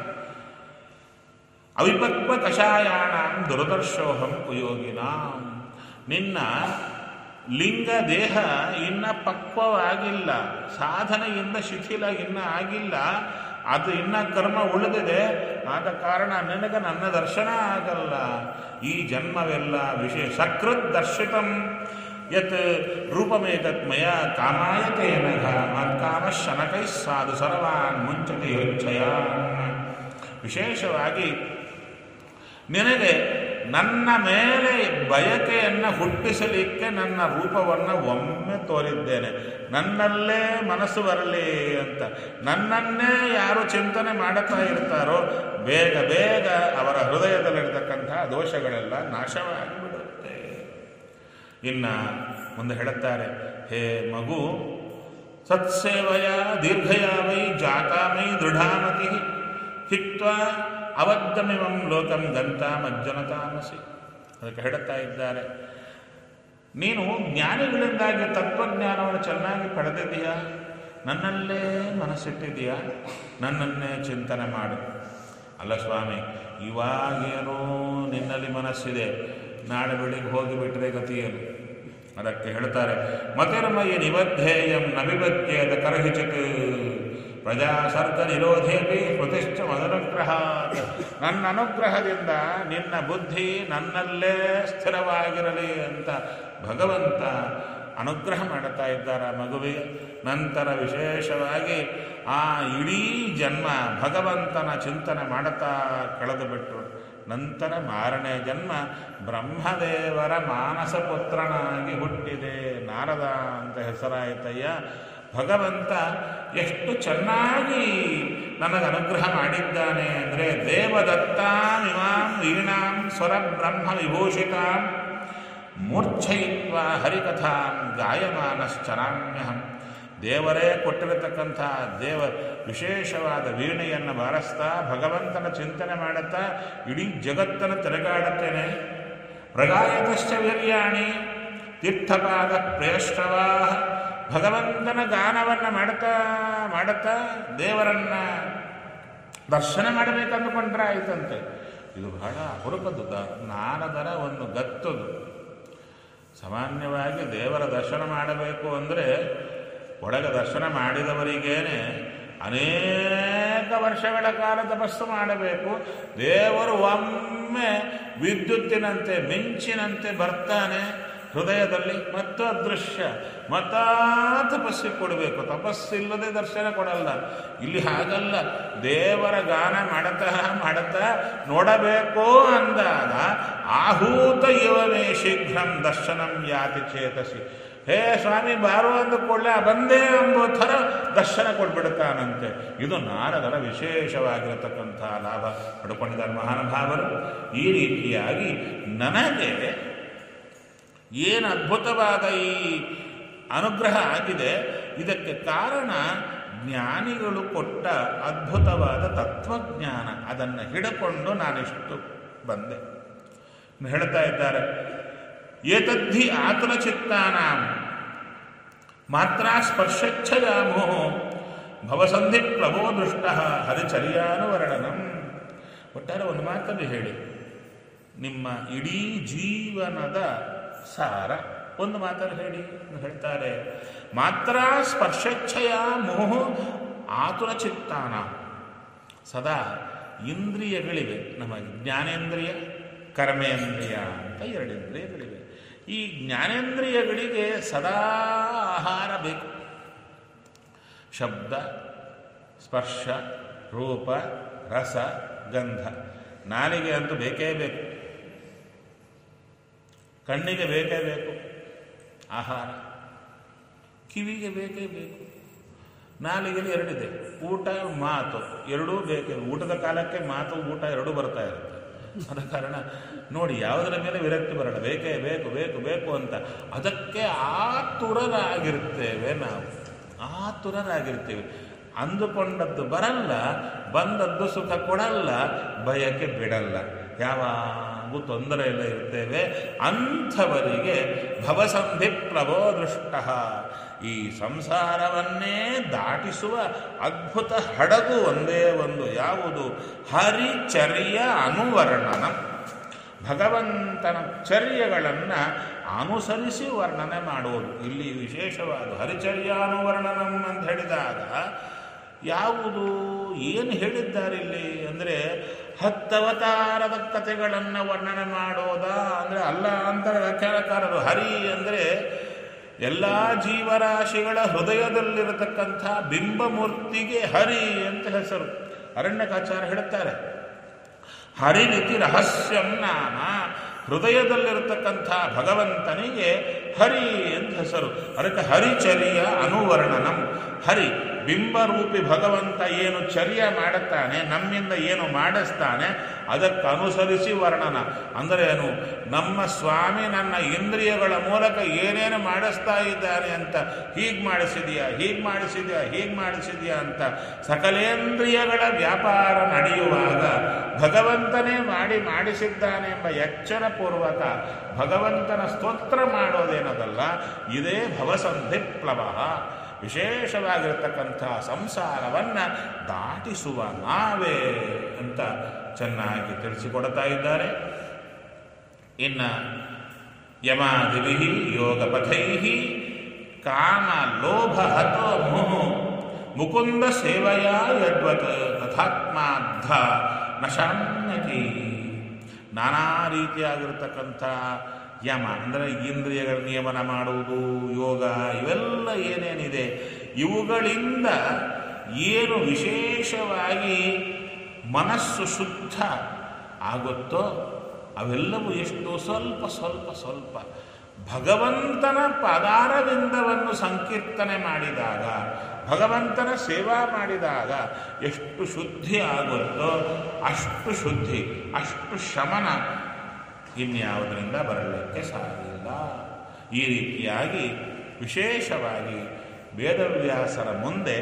ಅವಿಪಕ್ವ ಕಷಾಯಾಣಂ ದುರದರ್ಶೋಹಂ ಕುಯೋಗಿನಾಂ ನಿನ್ನ ಲಿಂಗ ದೇಹ ಇನ್ನ ಪಕ್ವವಾಗಿಲ್ಲ ಸಾಧನೆಯಿಂದ ಶಿಥಿಲ ಇನ್ನ ಆಗಿಲ್ಲ ಅದು ಇನ್ನ ಕರ್ಮ ಉಳಿದಿದೆ ಆದ ಕಾರಣ ನಿನಗೆ ನನ್ನ ದರ್ಶನ ಆಗಲ್ಲ ಈ ಜನ್ಮವೆಲ್ಲ ವಿಷಯ ಸಕೃತ್ ದರ್ಶಿತಂ ಯತ್ ರೂಪಮೇತತ್ ಮಯ ಕಾಮಾಯತೆ ನಘ ಮತ್ಕಾಮ ಶನಕೈ ಸಾಧು ಸರ್ವಾನ್ ಮುಂಚತೆ ಯೋಚ್ಛಯ ವಿಶೇಷವಾಗಿ ನಿನಗೆ ನನ್ನ ಮೇಲೆ ಬಯಕೆಯನ್ನು ಹುಟ್ಟಿಸಲಿಕ್ಕೆ ನನ್ನ ರೂಪವನ್ನು ಒಮ್ಮೆ ತೋರಿದ್ದೇನೆ ನನ್ನಲ್ಲೇ ಮನಸ್ಸು ಬರಲಿ ಅಂತ ನನ್ನನ್ನೇ ಯಾರು ಚಿಂತನೆ ಮಾಡುತ್ತಾ ಇರ್ತಾರೋ ಬೇಗ ಬೇಗ ಅವರ ಹೃದಯದಲ್ಲಿರ್ತಕ್ಕಂತಹ ದೋಷಗಳೆಲ್ಲ ನಾಶವಾಗಿ ಬಿಡುತ್ತೆ ಇನ್ನ ಮುಂದೆ ಹೇಳುತ್ತಾರೆ ಹೇ ಮಗು ಸತ್ಸೇವಯ ದೀರ್ಘಯ ವೈ ಜಾತಾ ಮೈ ದೃಢಾಮತಿ ಹಿಕ್ವ ಅವದ್ದಮಿಮಂ ಲೋಕಂ ಗಂತ ಮಜ್ಜನತಾಮಸಿ ಅದಕ್ಕೆ ಹೇಳುತ್ತಾ ಇದ್ದಾರೆ ನೀನು ಜ್ಞಾನಿಗಳಿಂದಾಗಿ ತತ್ವಜ್ಞಾನವನ್ನು ಚೆನ್ನಾಗಿ ಪಡೆದಿದೆಯಾ ನನ್ನಲ್ಲೇ ಮನಸ್ಸಿಟ್ಟಿದೆಯಾ ನನ್ನನ್ನೇ ಚಿಂತನೆ ಮಾಡು ಅಲ್ಲ ಸ್ವಾಮಿ ಇವಾಗೇನೋ ನಿನ್ನಲ್ಲಿ ಮನಸ್ಸಿದೆ ನಾಳೆ ಬೆಳಿಗ್ಗೆ ಹೋಗಿಬಿಟ್ರೆ ಗತಿಯೇನು ಅದಕ್ಕೆ ಹೇಳ್ತಾರೆ ಮತಿರ್ಮಯಿ ನಿಬದ್ಧೇಯಂ ನವಿಬದ್ಧೇದ ಕರಹಿಚಿತ್ ಪ್ರಜಾಸರ್ಗ ನಿರೋಧೇಪಿ ಪ್ರತಿಷ್ಠ ಮದನುಗ್ರಹ ನನ್ನ ಅನುಗ್ರಹದಿಂದ ನಿನ್ನ ಬುದ್ಧಿ ನನ್ನಲ್ಲೇ ಸ್ಥಿರವಾಗಿರಲಿ ಅಂತ ಭಗವಂತ ಅನುಗ್ರಹ ಮಾಡುತ್ತಾ ಇದ್ದಾರೆ ಆ ಮಗುವಿಗೆ ನಂತರ ವಿಶೇಷವಾಗಿ ಆ ಇಡೀ ಜನ್ಮ ಭಗವಂತನ ಚಿಂತನೆ ಮಾಡುತ್ತಾ ಕಳೆದು ಬಿಟ್ಟರು ನಂತರ ಮಾರನೇ ಜನ್ಮ ಬ್ರಹ್ಮದೇವರ ಮಾನಸ ಪುತ್ರನಾಗಿ ಹುಟ್ಟಿದೆ ನಾರದ ಅಂತ ಹೆಸರಾಯಿತಯ್ಯ ಭಗವಂತ ಎಷ್ಟು ಚೆನ್ನಾಗಿ ನನಗೆ ಅನುಗ್ರಹ ಮಾಡಿದ್ದಾನೆ ಅಂದರೆ ದೇವದತ್ತಾಮಿಮಾಂ ವೀಣಾಂ ಸ್ವರ ಬ್ರಹ್ಮ ವಿಭೂಷಿತಾಂ ಮೂರ್ಛಯಿತ್ವ ಹರಿಕಥಾಂ ಗಾಯಮಾನಶ್ಚರಾಮ್ಯಹಂ ದೇವರೇ ಕೊಟ್ಟಿರತಕ್ಕಂಥ ದೇವ ವಿಶೇಷವಾದ ವೀಣೆಯನ್ನು ಬಾರಿಸ್ತಾ ಭಗವಂತನ ಚಿಂತನೆ ಮಾಡುತ್ತಾ ಇಡೀ ಜಗತ್ತನ್ನು ತಿರುಗಾಡುತ್ತೇನೆ ಪ್ರಗಾಯತಶ್ಚ ವೀರ್ಯಾಣಿ ತೀರ್ಥಪಾದ ಪ್ರೇಷ್ಟವಾ ಭಗವಂತನ ಗಾನವನ್ನು ಮಾಡುತ್ತಾ ಮಾಡುತ್ತಾ ದೇವರನ್ನ ದರ್ಶನ ಮಾಡಬೇಕಂದುಕೊಂಡ್ರೆ ಆಯ್ತಂತೆ ಇದು ಬಹಳ ಅಪರೂಪದ್ದು ದ- ನಾರದರ ಒಂದು ಗತ್ತದು ಸಾಮಾನ್ಯವಾಗಿ ದೇವರ ದರ್ಶನ ಮಾಡಬೇಕು ಅಂದರೆ ಒಳಗೆ ದರ್ಶನ ಮಾಡಿದವರಿಗೇನೆ ಅನೇಕ ವರ್ಷಗಳ ಕಾಲ ತಪಸ್ಸು ಮಾಡಬೇಕು ದೇವರು ಒಮ್ಮೆ ವಿದ್ಯುತ್ತಿನಂತೆ ಮಿಂಚಿನಂತೆ ಬರ್ತಾನೆ ಹೃದಯದಲ್ಲಿ ಮತ್ತು ಅದೃಶ್ಯ ಮತ್ತ ತಪಸ್ಸಿಗೆ ಕೊಡಬೇಕು ತಪಸ್ಸಿಲ್ಲದೆ ದರ್ಶನ ಕೊಡಲ್ಲ ಇಲ್ಲಿ ಹಾಗಲ್ಲ ದೇವರ ಗಾನ ಮಾಡುತ್ತಾ ಮಾಡುತ್ತಾ ನೋಡಬೇಕು ಅಂದಾಗ ಆಹೂತ ಇವನೇ ಶೀಘ್ರಂ ದರ್ಶನಂ ಯಾತಿ ಚೇತಸಿ ಹೇ ಸ್ವಾಮಿ ಬಾರು ಅಂದ ಕೂಡಲೇ ಬಂದೇ ಎಂಬೋ ಥರ ದರ್ಶನ ಕೊಟ್ಬಿಡುತ್ತಾನಂತೆ ಇದು ನಾರದರ ವಿಶೇಷವಾಗಿರತಕ್ಕಂಥ ಲಾಭ ಪಡ್ಕೊಂಡಿದ್ದಾರೆ ಮಹಾನುಭಾವರು ಈ ರೀತಿಯಾಗಿ ನನಗೆ ಏನು ಅದ್ಭುತವಾದ ಈ ಅನುಗ್ರಹ ಆಗಿದೆ ಇದಕ್ಕೆ ಕಾರಣ ಜ್ಞಾನಿಗಳು ಕೊಟ್ಟ ಅದ್ಭುತವಾದ ತತ್ವಜ್ಞಾನ ಅದನ್ನು ಹಿಡ್ಕೊಂಡು ನಾನಿಷ್ಟು ಬಂದೆ ಇನ್ನು ಹೇಳ್ತಾ ಇದ್ದಾರೆ ಏತದ್ಧಿ ಆತುರ ಚಿತ್ತಾನಾಂ ಮಾತ್ರ ಸ್ಪರ್ಶಚ್ಛಯಾಮೋ ಭವಸಂಧಿ ಪ್ಲವೋ ದೃಷ್ಟ ಹರಿಚರ್ಯಾನುವರ್ಣನಂ ಒಟ್ಟಾರೆ ಒಂದು ಮಾತನ್ನು ಹೇಳಿ ನಿಮ್ಮ ಇಡೀ ಜೀವನದ ಸಾರ ಒಂದು ಮಾತನ್ನು ಹೇಳಿ ಅಂತ ಹೇಳ್ತಾರೆ ಮಾತ್ರ ಸ್ಪರ್ಶಚ್ಛಯ ಮೋಹ ಆತುರ ಚಿತ್ತಾನ ಸದಾ ಇಂದ್ರಿಯಗಳಿವೆ ನಮ್ಮ ಜ್ಞಾನೇಂದ್ರಿಯ ಕರ್ಮೇಂದ್ರಿಯ ಅಂತ ಎರಡು ಇಂದ್ರಿಯಗಳಿವೆ ಈ ಜ್ಞಾನೇಂದ್ರಿಯಗಳಿಗೆ ಸದಾ ಆಹಾರ ಬೇಕು ಶಬ್ದ ಸ್ಪರ್ಶ ರೂಪ ರಸ ಗಂಧ ನಾಲಿಗೆ ಅಂತೂ ಬೇಕೇ ಬೇಕು ಕಣ್ಣಿಗೆ ಬೇಕೇ ಬೇಕು ಆಹಾರ ಕಿವಿಗೆ ಬೇಕೇ ಬೇಕು ನಾಲಿಗೆಲಿ ಎರಡಿದೆ ಊಟ ಮಾತು ಎರಡೂ ಬೇಕೇ ಊಟದ ಕಾಲಕ್ಕೆ ಮಾತು ಊಟ ಎರಡೂ ಬರ್ತಾ ಇರುತ್ತೆ ಅದ ಕಾರಣ ನೋಡಿ ಯಾವುದರ ಮೇಲೆ ವಿರಕ್ತಿ ಬರಲ್ಲ ಬೇಕೇ ಬೇಕು ಬೇಕು ಬೇಕು ಅಂತ ಅದಕ್ಕೆ ಆತುರರಾಗಿರ್ತೇವೆ ನಾವು ಆತುರರಾಗಿರ್ತೀವಿ ಅಂದುಕೊಂಡದ್ದು ಬರಲ್ಲ ಬಂದದ್ದು ಸುಖ ಕೊಡಲ್ಲ ಬಯಕೆ ಬಿಡಲ್ಲ ಯಾವಾಗೂ ತೊಂದರೆಯಲ್ಲೇ ಇರ್ತೇವೆ ಅಂಥವರಿಗೆ ಭವಸಂಧಿ ಪ್ಲವೋ ದೃಷ್ಟ ಈ ಸಂಸಾರವನ್ನೇ ದಾಟಿಸುವ ಅದ್ಭುತ ಹಡಗು ಒಂದೇ ಒಂದು ಯಾವುದು ಹರಿಚರ್ಯ ಅನುವರ್ಣನ ಭಗವಂತನ ಚರ್ಯಗಳನ್ನು ಅನುಸರಿಸಿ ವರ್ಣನೆ ಮಾಡುವುದು ಇಲ್ಲಿ ವಿಶೇಷವಾದ ಹರಿಚರ್ಯಾನುವರ್ಣನಂ ಅಂತ ಹೇಳಿದಾಗ ಯಾವುದು ಏನು ಹೇಳಿದ್ದಾರೆ ಇಲ್ಲಿ ಅಂದರೆ ಹತ್ತವತಾರದ ಕಥೆಗಳನ್ನು ವರ್ಣನೆ ಮಾಡೋದಾ ಅಂದರೆ ಅಲ್ಲ ಅಂತ ವ್ಯಾಖ್ಯಾನಕಾರರು ಹರಿ ಅಂದರೆ ಎಲ್ಲ ಜೀವರಾಶಿಗಳ ಹೃದಯದಲ್ಲಿರತಕ್ಕಂಥ ಬಿಂಬಮೂರ್ತಿಗೆ ಹರಿ ಅಂತ ಹೆಸರು ಅರಣ್ಯಕಾಚಾರ ಹೇಳುತ್ತಾರೆ ಹರಿನಿತಿ ರಹಸ್ಯಂ ನಾಮ ಹೃದಯದಲ್ಲಿರತಕ್ಕಂಥ ಭಗವಂತನಿಗೆ ಹರಿ ಅಂತ ಹೆಸರು ಅದಕ್ಕೆ ಹರಿಚರ್ಯ ಅನುವರ್ಣನಂ ಹರಿ ಬಿಂಬರೂಪಿ ಭಗವಂತ ಏನು ಚರ್ಯ ಮಾಡುತ್ತಾನೆ ನಮ್ಮಿಂದ ಏನು ಮಾಡಿಸ್ತಾನೆ ಅದಕ್ಕೆ ಅನುಸರಿಸಿ ವರ್ಣನ ಅಂದರೆ ಏನು ನಮ್ಮ ಸ್ವಾಮಿ ನನ್ನ ಇಂದ್ರಿಯಗಳ ಮೂಲಕ ಏನೇನು ಮಾಡಿಸ್ತಾ ಇದ್ದಾನೆ ಅಂತ ಹೀಗೆ ಮಾಡಿಸಿದ್ಯಾ ಹೀಗೆ ಮಾಡಿಸಿದ್ಯಾ ಹೀಗೆ ಮಾಡಿಸಿದ್ಯಾ ಅಂತ ಸಕಲೇಂದ್ರಿಯಗಳ ವ್ಯಾಪಾರ ನಡೆಯುವಾಗ ಭಗವಂತನೇ ಮಾಡಿ ಮಾಡಿಸಿದ್ದಾನೆ ಎಂಬ ಎಚ್ಚರ ಪೂರ್ವಕ ಭಗವಂತನ ಸ್ತೋತ್ರ ಮಾಡೋದೇನದಲ್ಲ ಇದೇ ಭವಸಂಧಿ ಪ್ಲವ ವಿಶೇಷವಾಗಿರತಕ್ಕಂಥ ಸಂಸಾರವನ್ನು ದಾಟಿಸುವ ನಾವೇ ಅಂತ ಚೆನ್ನಾಗಿ ತಿಳಿಸಿಕೊಡ್ತಾ ಇದ್ದಾರೆ ಇನ್ನು ಯಮಾದಿಭಿ ಯೋಗಪಥೈ ಕಾಮ ಲೋಭ ಹತೋ ಮುಹು ಮುಕುಂದ ಸೇವೆಯ ಯದ್ವತ್ ತಥಾತ್ಮಾರ್ಧ ನಶಾನ್ಯತಿ ನಾನಾ ರೀತಿಯಾಗಿರ್ತಕ್ಕಂಥ ಯಮ ಅಂದರೆ ಇಂದ್ರಿಯಗಳ ನಿಯಮನ ಮಾಡುವುದು ಯೋಗ ಇವೆಲ್ಲ ಏನೇನಿದೆ ಇವುಗಳಿಂದ ಏನು ವಿಶೇಷವಾಗಿ ಮನಸ್ಸು ಶುದ್ಧ ಆಗುತ್ತೋ ಅವೆಲ್ಲವೂ ಎಷ್ಟು ಸ್ವಲ್ಪ ಸ್ವಲ್ಪ ಸ್ವಲ್ಪ ಭಗವಂತನ ಪದಾರವಿಂದವನ್ನು ಸಂಕೀರ್ತನೆ ಮಾಡಿದಾಗ ಭಗವಂತನ ಸೇವಾ ಮಾಡಿದಾಗ ಎಷ್ಟು ಶುದ್ಧಿ ಆಗುತ್ತೋ ಅಷ್ಟು ಶುದ್ಧಿ ಅಷ್ಟು ಶಮನ ಇನ್ಯಾವುದರಿಂದ ಬರಲಿಕ್ಕೆ ಸಾಧ್ಯವಿಲ್ಲ ಈ ರೀತಿಯಾಗಿ ವಿಶೇಷವಾಗಿ ವೇದವ್ಯಾಸರ ಮುಂದೆ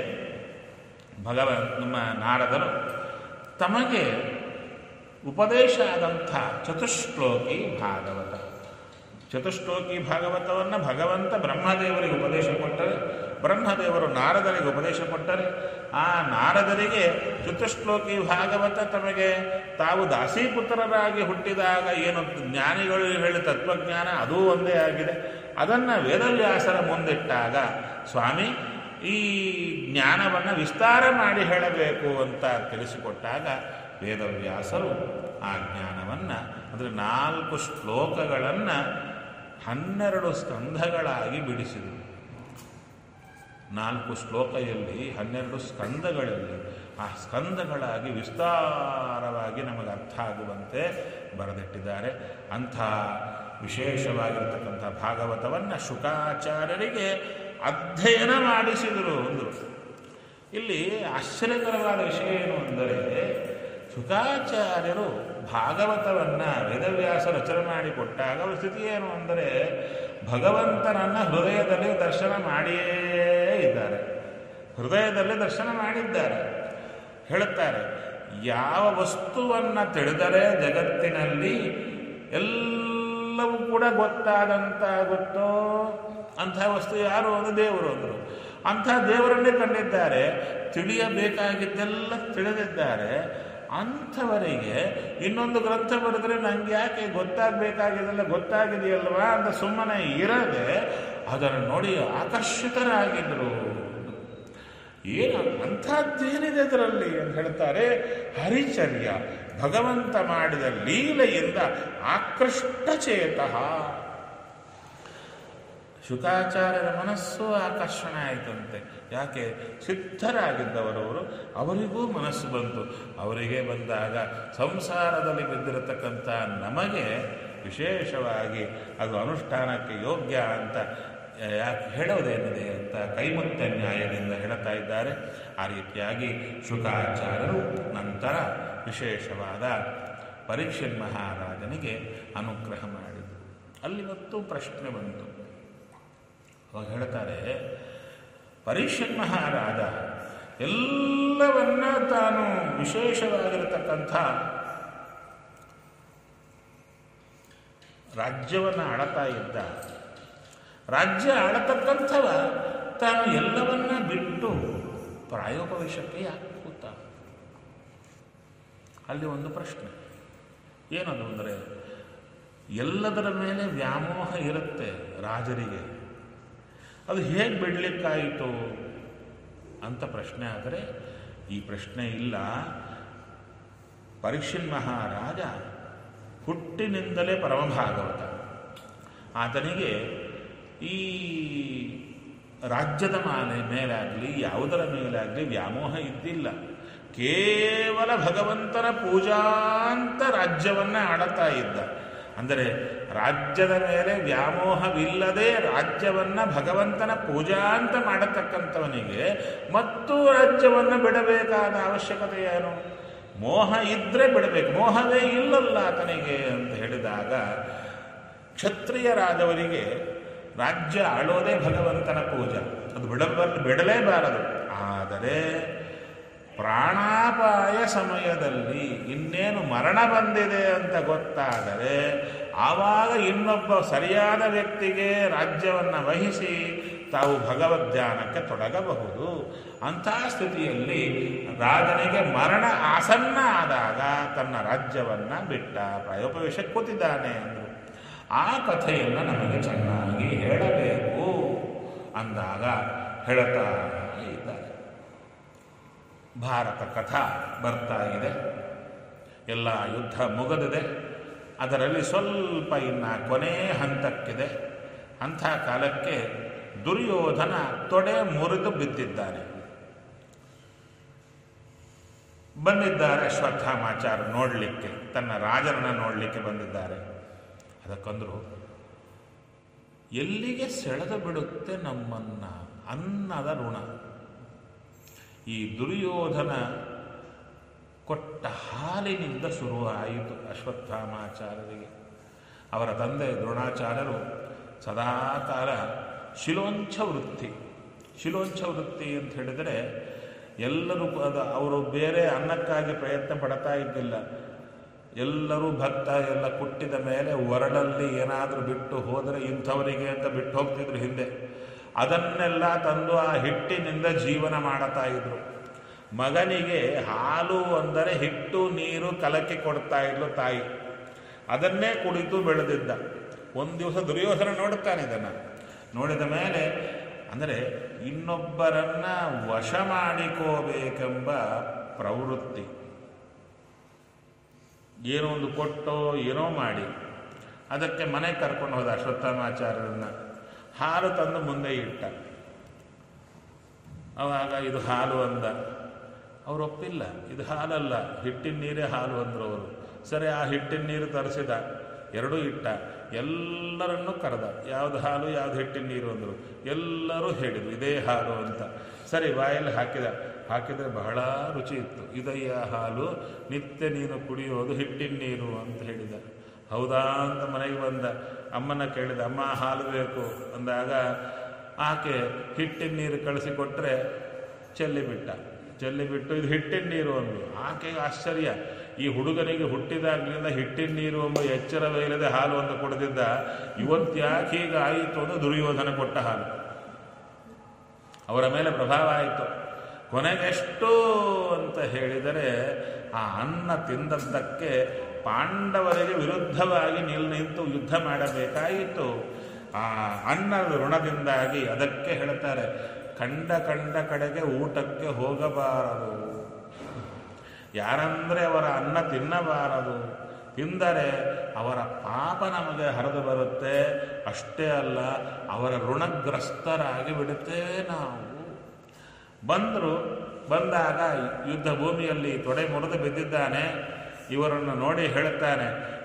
ಭಗವ ನಮ್ಮ ನಾರದರು ತಮಗೆ ಉಪದೇಶ ಆದಂಥ ಚತುಶ್ಲೋಕಿ ಭಾಗವತ ಚತುಶ್ಲೋಕಿ ಭಾಗವತವನ್ನು ಭಗವಂತ ಬ್ರಹ್ಮದೇವರಿಗೆ ಉಪದೇಶ ಕೊಟ್ಟರೆ ಬ್ರಹ್ಮದೇವರು ನಾರದರಿಗೆ ಉಪದೇಶ ಕೊಟ್ಟರೆ ಆ ನಾರದರಿಗೆ ಚತುಶ್ಲೋಕಿ ಭಾಗವತ ತಮಗೆ ತಾವು ದಾಸೀಪುತ್ರರಾಗಿ ಹುಟ್ಟಿದಾಗ ಏನು ಜ್ಞಾನಿಗಳು ಹೇಳಿ ತತ್ವಜ್ಞಾನ ಅದೂ ಒಂದೇ ಆಗಿದೆ ಅದನ್ನು ವೇದವ್ಯಾಸರ ಮುಂದಿಟ್ಟಾಗ ಸ್ವಾಮಿ ಈ ಜ್ಞಾನವನ್ನು ವಿಸ್ತಾರ ಮಾಡಿ ಹೇಳಬೇಕು ಅಂತ ತಿಳಿಸಿಕೊಟ್ಟಾಗ ವೇದವ್ಯಾಸರು ಆ ಜ್ಞಾನವನ್ನು ಅಂದರೆ ನಾಲ್ಕು ಶ್ಲೋಕಗಳನ್ನು ಹನ್ನೆರಡು ಸ್ಕಂಧಗಳಾಗಿ ಬಿಡಿಸಿದರು ನಾಲ್ಕು ಶ್ಲೋಕೆಯಲ್ಲಿ ಹನ್ನೆರಡು ಸ್ಕಂದಗಳಲ್ಲಿ ಆ ಸ್ಕಂದಗಳಾಗಿ ವಿಸ್ತಾರವಾಗಿ ನಮಗೆ ಅರ್ಥ ಆಗುವಂತೆ ಬರೆದಿಟ್ಟಿದ್ದಾರೆ ಅಂಥ ವಿಶೇಷವಾಗಿರ್ತಕ್ಕಂಥ ಭಾಗವತವನ್ನು ಶುಕಾಚಾರ್ಯರಿಗೆ ಅಧ್ಯಯನ ಮಾಡಿಸಿದರು ಅಂದರು ಇಲ್ಲಿ ಆಶ್ಚರ್ಯಕರವಾದ ವಿಷಯ ಏನು ಅಂದರೆ ಶುಕಾಚಾರ್ಯರು ಭಾಗವತವನ್ನು ವೇದವ್ಯಾಸ ರಚನೆ ಮಾಡಿಕೊಟ್ಟಾಗ ಅವರ ಸ್ಥಿತಿ ಏನು ಅಂದರೆ ಭಗವಂತನನ್ನು ಹೃದಯದಲ್ಲಿ ದರ್ಶನ ಮಾಡಿಯೇ ಇದ್ದಾರೆ ಹೃದಯದಲ್ಲಿ ದರ್ಶನ ಮಾಡಿದ್ದಾರೆ ಹೇಳುತ್ತಾರೆ ಯಾವ ವಸ್ತುವನ್ನು ತಿಳಿದರೆ ಜಗತ್ತಿನಲ್ಲಿ ಎಲ್ಲವೂ ಕೂಡ ಗೊತ್ತಾದಂತ ಗೊತ್ತೋ ಅಂಥ ವಸ್ತು ಯಾರು ಅಂದರೆ ದೇವರು ಅಂದರು ಅಂಥ ದೇವರನ್ನೇ ಕಂಡಿದ್ದಾರೆ ತಿಳಿಯಬೇಕಾಗಿದ್ದೆಲ್ಲ ತಿಳಿದಿದ್ದಾರೆ ಅಂಥವರಿಗೆ ಇನ್ನೊಂದು ಗ್ರಂಥ ಬರೆದ್ರೆ ನಂಗೆ ಯಾಕೆ ಗೊತ್ತಾಗಬೇಕಾಗಿದೆಲ್ಲ ಗೊತ್ತಾಗಿದೆಯಲ್ವಾ ಅಂತ ಸುಮ್ಮನೆ ಇರದೆ ಅದನ್ನು ನೋಡಿ ಆಕರ್ಷಿತರಾಗಿದ್ದರು ಏನು ಅಂಥದ್ದೇನಿದೆ ಅದರಲ್ಲಿ ಅಂತ ಹೇಳ್ತಾರೆ ಹರಿಚರ್ಯ ಭಗವಂತ ಮಾಡಿದ ಲೀಲೆಯಿಂದ ಆಕೃಷ್ಟ ಚೇತಃ ಶುಕಾಚಾರ್ಯರ ಮನಸ್ಸು ಆಕರ್ಷಣೆ ಆಯಿತಂತೆ ಯಾಕೆ ಸಿದ್ಧರಾಗಿದ್ದವರವರು ಅವರಿಗೂ ಮನಸ್ಸು ಬಂತು ಅವರಿಗೆ ಬಂದಾಗ ಸಂಸಾರದಲ್ಲಿ ಬಿದ್ದಿರತಕ್ಕಂಥ ನಮಗೆ ವಿಶೇಷವಾಗಿ ಅದು ಅನುಷ್ಠಾನಕ್ಕೆ ಯೋಗ್ಯ ಅಂತ ಯಾಕೆ ಹೇಳೋದೇನಿದೆ ಅಂತ ಕೈಮುತ್ಯ ನ್ಯಾಯದಿಂದ ಹೇಳ್ತಾ ಇದ್ದಾರೆ ಆ ರೀತಿಯಾಗಿ ಶುಕಾಚಾರ್ಯರು ನಂತರ ವಿಶೇಷವಾದ ಪರೀಕ್ಷನ್ ಮಹಾರಾಜನಿಗೆ ಅನುಗ್ರಹ ಮಾಡಿದರು ಅಲ್ಲಿ ಮತ್ತು ಪ್ರಶ್ನೆ ಬಂತು ಅವಾಗ ಹೇಳ್ತಾರೆ ಪರೀಕ್ಷನ್ ಮಹಾರಾಜ ಎಲ್ಲವನ್ನ ತಾನು ವಿಶೇಷವಾಗಿರತಕ್ಕಂಥ ರಾಜ್ಯವನ್ನು ಆಳತಾ ಇದ್ದ ರಾಜ್ಯ ಆಳತಕ್ಕಂಥವ ತಾನು ಎಲ್ಲವನ್ನ ಬಿಟ್ಟು ಪ್ರಾಯೋಪವೇಶಕ್ಕೆ ಯಾಕೆ ಕೂತ ಅಲ್ಲಿ ಒಂದು ಪ್ರಶ್ನೆ ಏನದು ಅಂದರೆ ಎಲ್ಲದರ ಮೇಲೆ ವ್ಯಾಮೋಹ ಇರುತ್ತೆ ರಾಜರಿಗೆ ಅದು ಹೇಗೆ ಬಿಡಲಿಕ್ಕಾಯಿತು ಅಂತ ಪ್ರಶ್ನೆ ಆದರೆ ಈ ಪ್ರಶ್ನೆ ಇಲ್ಲ ಪರೀಕ್ಷಿನ್ ಮಹಾರಾಜ ಹುಟ್ಟಿನಿಂದಲೇ ಪರಮಭಾಗವತ ಆತನಿಗೆ ಈ ರಾಜ್ಯದ ಮಾಲೆ ಮೇಲಾಗಲಿ ಯಾವುದರ ಮೇಲಾಗಲಿ ವ್ಯಾಮೋಹ ಇದ್ದಿಲ್ಲ ಕೇವಲ ಭಗವಂತನ ಪೂಜಾಂತ ರಾಜ್ಯವನ್ನು ಆಡುತ್ತಾ ಇದ್ದ ಅಂದರೆ ರಾಜ್ಯದ ಮೇಲೆ ವ್ಯಾಮೋಹವಿಲ್ಲದೆ ರಾಜ್ಯವನ್ನ ಭಗವಂತನ ಪೂಜಾ ಅಂತ ಮಾಡತಕ್ಕಂಥವನಿಗೆ ಮತ್ತು ರಾಜ್ಯವನ್ನು ಬಿಡಬೇಕಾದ ಅವಶ್ಯಕತೆ ಏನು ಮೋಹ ಇದ್ರೆ ಬಿಡಬೇಕು ಮೋಹವೇ ಇಲ್ಲಲ್ಲ ಆತನಿಗೆ ಅಂತ ಹೇಳಿದಾಗ ಕ್ಷತ್ರಿಯರಾದವರಿಗೆ ರಾಜ್ಯ ಆಳೋದೇ ಭಗವಂತನ ಪೂಜಾ ಅದು ಬಿಡಬಾರ ಬಿಡಲೇಬಾರದು ಆದರೆ ಪ್ರಾಣಾಪಾಯ ಸಮಯದಲ್ಲಿ ಇನ್ನೇನು ಮರಣ ಬಂದಿದೆ ಅಂತ ಗೊತ್ತಾದರೆ ಆವಾಗ ಇನ್ನೊಬ್ಬ ಸರಿಯಾದ ವ್ಯಕ್ತಿಗೆ ರಾಜ್ಯವನ್ನು ವಹಿಸಿ ತಾವು ಭಗವದ್ಧ್ಯಾನಕ್ಕೆ ತೊಡಗಬಹುದು ಅಂಥ ಸ್ಥಿತಿಯಲ್ಲಿ ರಾಜನಿಗೆ ಮರಣ ಆಸನ್ನ ಆದಾಗ ತನ್ನ ರಾಜ್ಯವನ್ನು ಬಿಟ್ಟ ಪ್ರಾಯೋಪವೇಶಕ್ಕೆ ಕೂತಿದ್ದಾನೆ ಅಂದರು ಆ ಕಥೆಯನ್ನು ನಮಗೆ ಚೆನ್ನಾಗಿ ಹೇಳಬೇಕು ಅಂದಾಗ ಹೇಳುತ್ತಾ ಇದ್ದಾರೆ ಭಾರತ ಕಥಾ ಬರ್ತಾ ಇದೆ ಎಲ್ಲ ಯುದ್ಧ ಮುಗಿದಿದೆ ಅದರಲ್ಲಿ ಸ್ವಲ್ಪ ಇನ್ನು ಕೊನೆ ಹಂತಕ್ಕಿದೆ ಅಂಥ ಕಾಲಕ್ಕೆ ದುರ್ಯೋಧನ ತೊಡೆ ಮುರಿದು ಬಿದ್ದಿದ್ದಾನೆ ಬಂದಿದ್ದಾರೆ ಅಶ್ವತ್ಥಾಮಾಚಾರ ನೋಡಲಿಕ್ಕೆ ತನ್ನ ರಾಜರನ್ನ ನೋಡಲಿಕ್ಕೆ ಬಂದಿದ್ದಾರೆ ಅದಕ್ಕಂದ್ರು ಎಲ್ಲಿಗೆ ಸೆಳೆದು ಬಿಡುತ್ತೆ ನಮ್ಮನ್ನ ಅನ್ನದ ಋಣ ಈ ದುರ್ಯೋಧನ ಕೊಟ್ಟ ಹಾಲಿನಿಂದ ಶುರುವಾಯಿತು ಅಶ್ವತ್ಥಾಮಾಚಾರ್ಯರಿಗೆ ಅವರ ತಂದೆ ದ್ರೋಣಾಚಾರ್ಯರು ಸದಾಕಾಲ ಶಿಲೋಂಚ ವೃತ್ತಿ ಶಿಲೋಂಚ ವೃತ್ತಿ ಅಂತ ಹೇಳಿದರೆ ಎಲ್ಲರೂ ಅದು ಅವರು ಬೇರೆ ಅನ್ನಕ್ಕಾಗಿ ಪ್ರಯತ್ನ ಪಡ್ತಾ ಇದ್ದಿಲ್ಲ ಎಲ್ಲರೂ ಭಕ್ತ ಎಲ್ಲ ಕುಟ್ಟಿದ ಮೇಲೆ ಒರಳಲ್ಲಿ ಏನಾದರೂ ಬಿಟ್ಟು ಹೋದರೆ ಇಂಥವರಿಗೆ ಅಂತ ಬಿಟ್ಟು ಹೋಗ್ತಿದ್ರು ಹಿಂದೆ ಅದನ್ನೆಲ್ಲ ತಂದು ಆ ಹಿಟ್ಟಿನಿಂದ ಜೀವನ ಮಾಡುತ್ತಾ ಇದ್ರು ಮಗನಿಗೆ ಹಾಲು ಅಂದರೆ ಹಿಟ್ಟು ನೀರು ಕಲಕಿ ಕೊಡ್ತಾ ಇದ್ಲು ತಾಯಿ ಅದನ್ನೇ ಕುಡಿದು ಬೆಳೆದಿದ್ದ ಒಂದು ದಿವಸ ದುರ್ಯೋಧನ ನೋಡುತ್ತಾನೆ ಇದನ್ನು ನೋಡಿದ ಮೇಲೆ ಅಂದರೆ ಇನ್ನೊಬ್ಬರನ್ನ ವಶ ಮಾಡಿಕೋಬೇಕೆಂಬ ಪ್ರವೃತ್ತಿ ಏನೋ ಒಂದು ಕೊಟ್ಟೋ ಏನೋ ಮಾಡಿ ಅದಕ್ಕೆ ಮನೆ ಕರ್ಕೊಂಡು ಹೋದ ಅಶ್ವತ್ಥಾಮಾಚಾರ್ಯರನ್ನ ಹಾಲು ತಂದು ಮುಂದೆ ಇಟ್ಟ ಅವಾಗ ಇದು ಹಾಲು ಅಂದ ಅವ್ರು ಒಪ್ಪಿಲ್ಲ ಇದು ಹಾಲಲ್ಲ ಹಿಟ್ಟಿನ ನೀರೇ ಹಾಲು ಅಂದರು ಅವರು ಸರಿ ಆ ಹಿಟ್ಟಿನ ನೀರು ತರಿಸಿದ ಎರಡೂ ಇಟ್ಟ ಎಲ್ಲರನ್ನೂ ಕರೆದ ಯಾವ್ದು ಹಾಲು ಯಾವ್ದು ಹಿಟ್ಟಿನ ನೀರು ಅಂದರು ಎಲ್ಲರೂ ಹೇಳಿದರು ಇದೇ ಹಾಲು ಅಂತ ಸರಿ ಬಾಯಲ್ಲಿ ಹಾಕಿದ ಹಾಕಿದರೆ ಬಹಳ ರುಚಿ ಇತ್ತು ಇದಯ್ಯ ಹಾಲು ನಿತ್ಯ ನೀನು ಕುಡಿಯೋದು ಹಿಟ್ಟಿನ ನೀರು ಅಂತ ಹೇಳಿದ ಹೌದಾ ಅಂತ ಮನೆಗೆ ಬಂದ ಅಮ್ಮನ ಕೇಳಿದ ಅಮ್ಮ ಹಾಲು ಬೇಕು ಅಂದಾಗ ಆಕೆ ಹಿಟ್ಟಿನ ನೀರು ಕಳಿಸಿಕೊಟ್ರೆ ಚೆಲ್ಲಿಬಿಟ್ಟ ಚೆಲ್ಲಿಬಿಟ್ಟು ಇದು ಹಿಟ್ಟಿನ ನೀರು ಅಂದು ಆಕೆಗೆ ಆಶ್ಚರ್ಯ ಈ ಹುಡುಗನಿಗೆ ಹುಟ್ಟಿದಾಗಲಿಂದ ಹಿಟ್ಟಿನ ನೀರು ಎಂಬ ಎಚ್ಚರವೇ ಇಲ್ಲದೆ ಹಾಲು ಅಂತ ಕೊಡದಿದ್ದ ಇವತ್ತು ಯಾಕೆ ಹೀಗೆ ಆಯಿತು ಅಂತ ದುರ್ಯೋಧನ ಕೊಟ್ಟ ಹಾಲು ಅವರ ಮೇಲೆ ಪ್ರಭಾವ ಆಯಿತು ಕೊನೆಗೆಷ್ಟು ಅಂತ ಹೇಳಿದರೆ ಆ ಅನ್ನ ತಿಂದದ್ದಕ್ಕೆ ಪಾಂಡವರಿಗೆ ವಿರುದ್ಧವಾಗಿ ನಿಲ್ ನಿಂತು ಯುದ್ಧ ಮಾಡಬೇಕಾಯಿತು ಆ ಅನ್ನದ ಋಣದಿಂದಾಗಿ ಅದಕ್ಕೆ ಹೇಳ್ತಾರೆ ಕಂಡ ಕಂಡ ಕಡೆಗೆ ಊಟಕ್ಕೆ ಹೋಗಬಾರದು ಯಾರಂದ್ರೆ ಅವರ ಅನ್ನ ತಿನ್ನಬಾರದು ತಿಂದರೆ ಅವರ ಪಾಪ ನಮಗೆ ಹರಿದು ಬರುತ್ತೆ ಅಷ್ಟೇ ಅಲ್ಲ ಅವರ ಋಣಗ್ರಸ್ತರಾಗಿ ಬಿಡುತ್ತೇವೆ ನಾವು ಬಂದರು ಬಂದಾಗ ಯುದ್ಧ ಭೂಮಿಯಲ್ಲಿ ತೊಡೆ ಮುರಿದು ಬಿದ್ದಿದ್ದಾನೆ ಇವರನ್ನು ನೋಡಿ ಹೇಳುತ್ತಾನೆ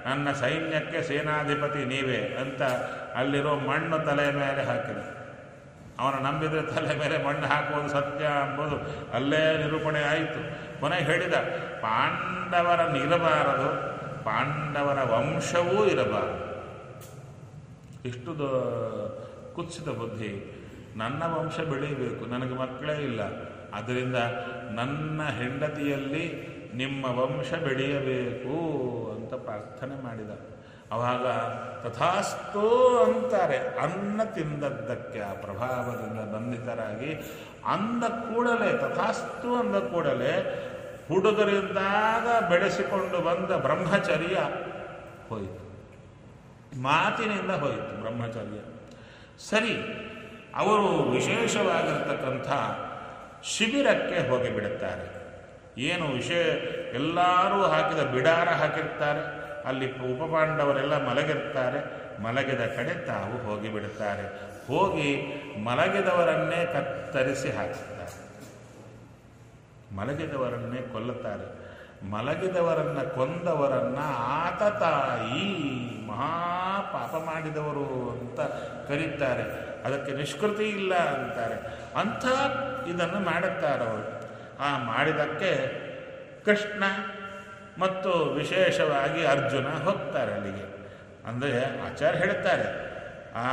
ನನ್ನ ಸೈನ್ಯಕ್ಕೆ ಸೇನಾಧಿಪತಿ ನೀವೇ ಅಂತ ಅಲ್ಲಿರೋ ಮಣ್ಣು ತಲೆ ಮೇಲೆ ಹಾಕಿದ ಅವನ ನಂಬಿದ್ರೆ ತಲೆ ಮೇಲೆ ಮಣ್ಣು ಹಾಕುವುದು ಸತ್ಯ ಎಂಬುದು ಅಲ್ಲೇ ನಿರೂಪಣೆ ಆಯಿತು ಕೊನೆಗೆ ಹೇಳಿದ ಪಾಂಡವರನ್ನಿರಬಾರದು ಪಾಂಡವರ ವಂಶವೂ ಇರಬಾರದು ಇಷ್ಟು ದ- ಕುತ್ಸಿತ ಬುದ್ಧಿ ನನ್ನ ವಂಶ ಬೆಳೀಬೇಕು ನನಗೆ ಮಕ್ಕಳೇ ಇಲ್ಲ ಅದರಿಂದ ನನ್ನ ಹೆಂಡತಿಯಲ್ಲಿ ನಿಮ್ಮ ವಂಶ ಬೆಳೆಯಬೇಕು ಅಂತ ಪ್ರಾರ್ಥನೆ ಮಾಡಿದ ಅವಾಗ ತಥಾಸ್ತು ಅಂತಾರೆ ಅನ್ನ ತಿಂದದ್ದಕ್ಕೆ ಆ ಪ್ರಭಾವದಿಂದ ಬಂಧಿತರಾಗಿ ಅಂದ ಕೂಡಲೇ ತಥಾಸ್ತು ಅಂದ ಕೂಡಲೇ ಹುಡುಗರಿದ್ದಾಗ ಬೆಳೆಸಿಕೊಂಡು ಬಂದ ಬ್ರಹ್ಮಚರ್ಯ ಹೋಯಿತು ಮಾತಿನಿಂದ ಹೋಯಿತು ಬ್ರಹ್ಮಚರ್ಯ ಸರಿ ಅವರು ವಿಶೇಷವಾಗಿರ್ತಕ್ಕಂಥ ಶಿಬಿರಕ್ಕೆ ಹೋಗಿಬಿಡುತ್ತಾರೆ ಏನು ವಿಷಯ ಎಲ್ಲರೂ ಹಾಕಿದ ಬಿಡಾರ ಹಾಕಿರ್ತಾರೆ ಅಲ್ಲಿ ಉಪಪಾಂಡವರೆಲ್ಲ ಮಲಗಿರ್ತಾರೆ ಮಲಗಿದ ಕಡೆ ತಾವು ಹೋಗಿಬಿಡುತ್ತಾರೆ ಹೋಗಿ ಮಲಗಿದವರನ್ನೇ ಕತ್ತರಿಸಿ ಹಾಕುತ್ತಾರೆ ಮಲಗಿದವರನ್ನೇ ಕೊಲ್ಲುತ್ತಾರೆ ಮಲಗಿದವರನ್ನ ಕೊಂದವರನ್ನ ಆತ ತಾಯಿ ಮಹಾಪಾಪ ಮಾಡಿದವರು ಅಂತ ಕರೀತಾರೆ ಅದಕ್ಕೆ ನಿಷ್ಕೃತಿ ಇಲ್ಲ ಅಂತಾರೆ ಅಂಥ ಇದನ್ನು ಮಾಡುತ್ತಾರವರು ಆ ಮಾಡಿದಕ್ಕೆ ಕೃಷ್ಣ ಮತ್ತು ವಿಶೇಷವಾಗಿ ಅರ್ಜುನ ಹೋಗ್ತಾರೆ ಅಲ್ಲಿಗೆ ಅಂದರೆ ಆಚಾರ್ಯ ಹೇಳುತ್ತಾರೆ ಆ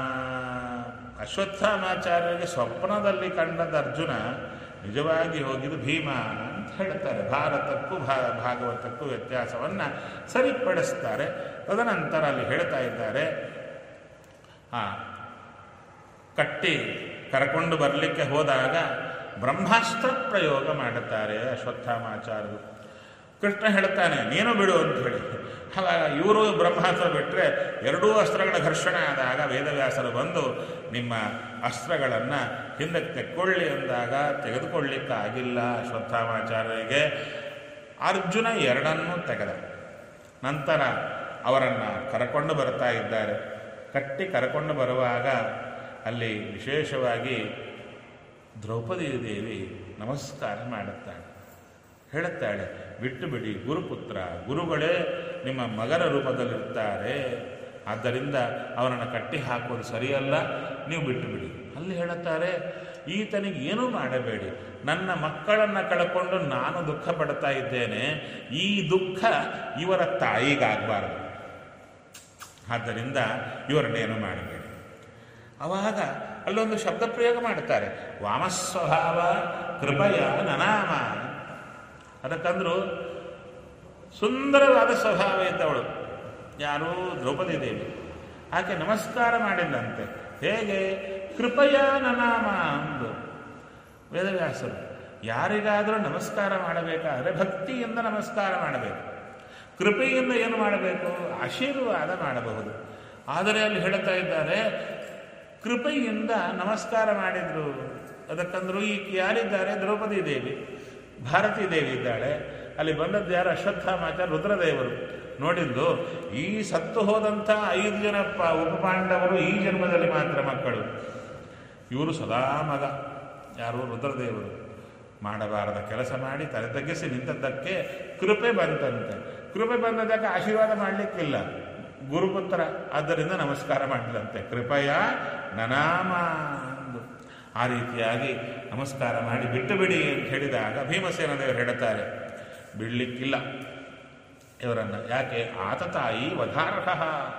ಅಶ್ವತ್ಥಾಮಾಚಾರ್ಯರಿಗೆ ಸ್ವಪ್ನದಲ್ಲಿ ಕಂಡದ ಅರ್ಜುನ ನಿಜವಾಗಿ ಹೋಗಿದ್ದು ಭೀಮ ಅಂತ ಹೇಳ್ತಾರೆ ಭಾರತಕ್ಕೂ ಭಾ ಭಾಗವತಕ್ಕೂ ವ್ಯತ್ಯಾಸವನ್ನು ಸರಿಪಡಿಸ್ತಾರೆ ತದನಂತರ ಅಲ್ಲಿ ಹೇಳ್ತಾ ಇದ್ದಾರೆ ಆ ಕಟ್ಟಿ ಕರ್ಕೊಂಡು ಬರಲಿಕ್ಕೆ ಹೋದಾಗ ಬ್ರಹ್ಮಾಸ್ತ್ರ ಪ್ರಯೋಗ ಮಾಡುತ್ತಾರೆ ಅಶ್ವತ್ಥಾಮಾಚಾರ್ಯರು ಕೃಷ್ಣ ಹೇಳ್ತಾನೆ ನೀನು ಬಿಡು ಅಂತ ಹೇಳಿ ಆವಾಗ ಇವರು ಬ್ರಹ್ಮಾಸ್ತ್ರ ಬಿಟ್ಟರೆ ಎರಡೂ ಅಸ್ತ್ರಗಳ ಘರ್ಷಣೆ ಆದಾಗ ವೇದವ್ಯಾಸರು ಬಂದು ನಿಮ್ಮ ಅಸ್ತ್ರಗಳನ್ನು ಹಿಂದಕ್ಕೆ ತೆಕ್ಕೊಳ್ಳಿ ಅಂದಾಗ ತೆಗೆದುಕೊಳ್ಳಿಕ್ಕೆ ಆಗಿಲ್ಲ ಅಶ್ವತ್ಥಾಮಾಚಾರ್ಯರಿಗೆ ಅರ್ಜುನ ಎರಡನ್ನೂ ತೆಗೆದ ನಂತರ ಅವರನ್ನು ಕರಕೊಂಡು ಬರ್ತಾ ಇದ್ದಾರೆ ಕಟ್ಟಿ ಕರಕೊಂಡು ಬರುವಾಗ ಅಲ್ಲಿ ವಿಶೇಷವಾಗಿ ದ್ರೌಪದಿ ದೇವಿ ನಮಸ್ಕಾರ ಮಾಡುತ್ತಾಳೆ ಹೇಳುತ್ತಾಳೆ ಬಿಟ್ಟು ಬಿಡಿ ಗುರುಪುತ್ರ ಗುರುಗಳೇ ನಿಮ್ಮ ಮಗನ ರೂಪದಲ್ಲಿರ್ತಾರೆ ಆದ್ದರಿಂದ ಅವನನ್ನು ಕಟ್ಟಿ ಹಾಕೋದು ಸರಿಯಲ್ಲ ನೀವು ಬಿಟ್ಟು ಬಿಡಿ ಅಲ್ಲಿ ಹೇಳುತ್ತಾರೆ ಈತನಿಗೆ ಏನೂ ಮಾಡಬೇಡಿ ನನ್ನ ಮಕ್ಕಳನ್ನು ಕಳ್ಕೊಂಡು ನಾನು ದುಃಖ ಪಡ್ತಾ ಇದ್ದೇನೆ ಈ ದುಃಖ ಇವರ ತಾಯಿಗಾಗಬಾರದು ಆದ್ದರಿಂದ ಇವರನ್ನೇನು ಮಾಡಬೇಡಿ ಅವಾಗ ಅಲ್ಲೊಂದು ಶಬ್ದ ಪ್ರಯೋಗ ಮಾಡುತ್ತಾರೆ ವಾಮಸ್ವಭಾವ ಕೃಪಯ ನನಾಮ ಅದಕ್ಕಂದ್ರು ಸುಂದರವಾದ ಸ್ವಭಾವ ಇದ್ದವಳು ಯಾರು ದ್ರೌಪದಿ ದೇವಿ ಆಕೆ ನಮಸ್ಕಾರ ಮಾಡಿಲ್ಲಂತೆ ಹೇಗೆ ಕೃಪಯ ನನಾಮ ಅಂದು ವೇದವ್ಯಾಸರು ಯಾರಿಗಾದರೂ ನಮಸ್ಕಾರ ಮಾಡಬೇಕಾದರೆ ಭಕ್ತಿಯಿಂದ ನಮಸ್ಕಾರ ಮಾಡಬೇಕು ಕೃಪೆಯಿಂದ ಏನು ಮಾಡಬೇಕು ಆಶೀರ್ವಾದ ಮಾಡಬಹುದು ಆದರೆ ಅಲ್ಲಿ ಹೇಳ್ತಾ ಇದ್ದಾರೆ ಕೃಪೆಯಿಂದ ನಮಸ್ಕಾರ ಮಾಡಿದ್ರು ಅದಕ್ಕಂದ್ರು ಈ ಯಾರಿದ್ದಾರೆ ದ್ರೌಪದಿ ದೇವಿ ಭಾರತೀ ದೇವಿ ಇದ್ದಾಳೆ ಅಲ್ಲಿ ಬಂದದ್ದು ಯಾರು ಅಶ್ವತ್ಥಾಮಾಚಾರ್ಯ ರುದ್ರದೇವರು ನೋಡಿದ್ದು ಈ ಸತ್ತು ಹೋದಂಥ ಐದು ಜನ ಪ ಉಪಪಾಂಡವರು ಈ ಜನ್ಮದಲ್ಲಿ ಮಾತ್ರ ಮಕ್ಕಳು ಇವರು ಸದಾ ಮಗ ಯಾರು ರುದ್ರದೇವರು ಮಾಡಬಾರದ ಕೆಲಸ ಮಾಡಿ ತಲೆ ತಗ್ಗಿಸಿ ನಿಂತದ್ದಕ್ಕೆ ಕೃಪೆ ಬಂತಂತೆ ಕೃಪೆ ಬಂದದ್ದಕ್ಕೆ ಆಶೀರ್ವಾದ ಮಾಡಲಿಕ್ಕಿಲ್ಲ ಗುರುಪುತ್ರ ಆದ್ದರಿಂದ ನಮಸ್ಕಾರ ಮಾಡಿದಂತೆ ಕೃಪಯ ನನಾಮ ಅಂದು ಆ ರೀತಿಯಾಗಿ ನಮಸ್ಕಾರ ಮಾಡಿ ಬಿಟ್ಟು ಬಿಡಿ ಅಂತ ಹೇಳಿದಾಗ ಭೀಮಸೇನ ದೇವರು ಹೇಳುತ್ತಾರೆ ಬಿಡ್ಲಿಕ್ಕಿಲ್ಲ ಇವರನ್ನು ಯಾಕೆ ಆತ ತಾಯಿ ವಧಾರ್ಹ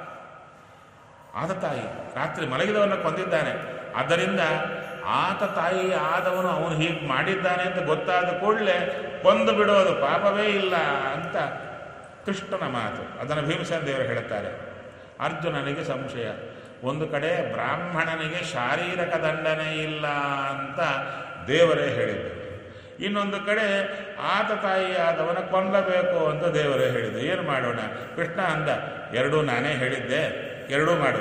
ಆತ ತಾಯಿ ರಾತ್ರಿ ಮಲಗಿದವನ್ನ ಕೊಂದಿದ್ದಾನೆ ಆದ್ದರಿಂದ ಆತ ತಾಯಿ ಆದವನು ಅವನು ಹೀಗೆ ಮಾಡಿದ್ದಾನೆ ಅಂತ ಗೊತ್ತಾದ ಕೂಡಲೇ ಕೊಂದು ಬಿಡೋದು ಪಾಪವೇ ಇಲ್ಲ ಅಂತ ಕೃಷ್ಣನ ಮಾತು ಅದನ್ನು ಭೀಮಸೇನ ದೇವರು ಹೇಳುತ್ತಾರೆ ಅರ್ಜುನನಿಗೆ ಸಂಶಯ ಒಂದು ಕಡೆ ಬ್ರಾಹ್ಮಣನಿಗೆ ಶಾರೀರಿಕ ದಂಡನೆ ಇಲ್ಲ ಅಂತ ದೇವರೇ ಹೇಳಿದ್ದು ಇನ್ನೊಂದು ಕಡೆ ಆತ ತಾಯಿಯಾದವನ ಕೊಲ್ಲಬೇಕು ಅಂತ ದೇವರೇ ಹೇಳಿದ್ದು ಏನು ಮಾಡೋಣ ಕೃಷ್ಣ ಅಂದ ಎರಡೂ ನಾನೇ ಹೇಳಿದ್ದೆ ಎರಡೂ ಮಾಡು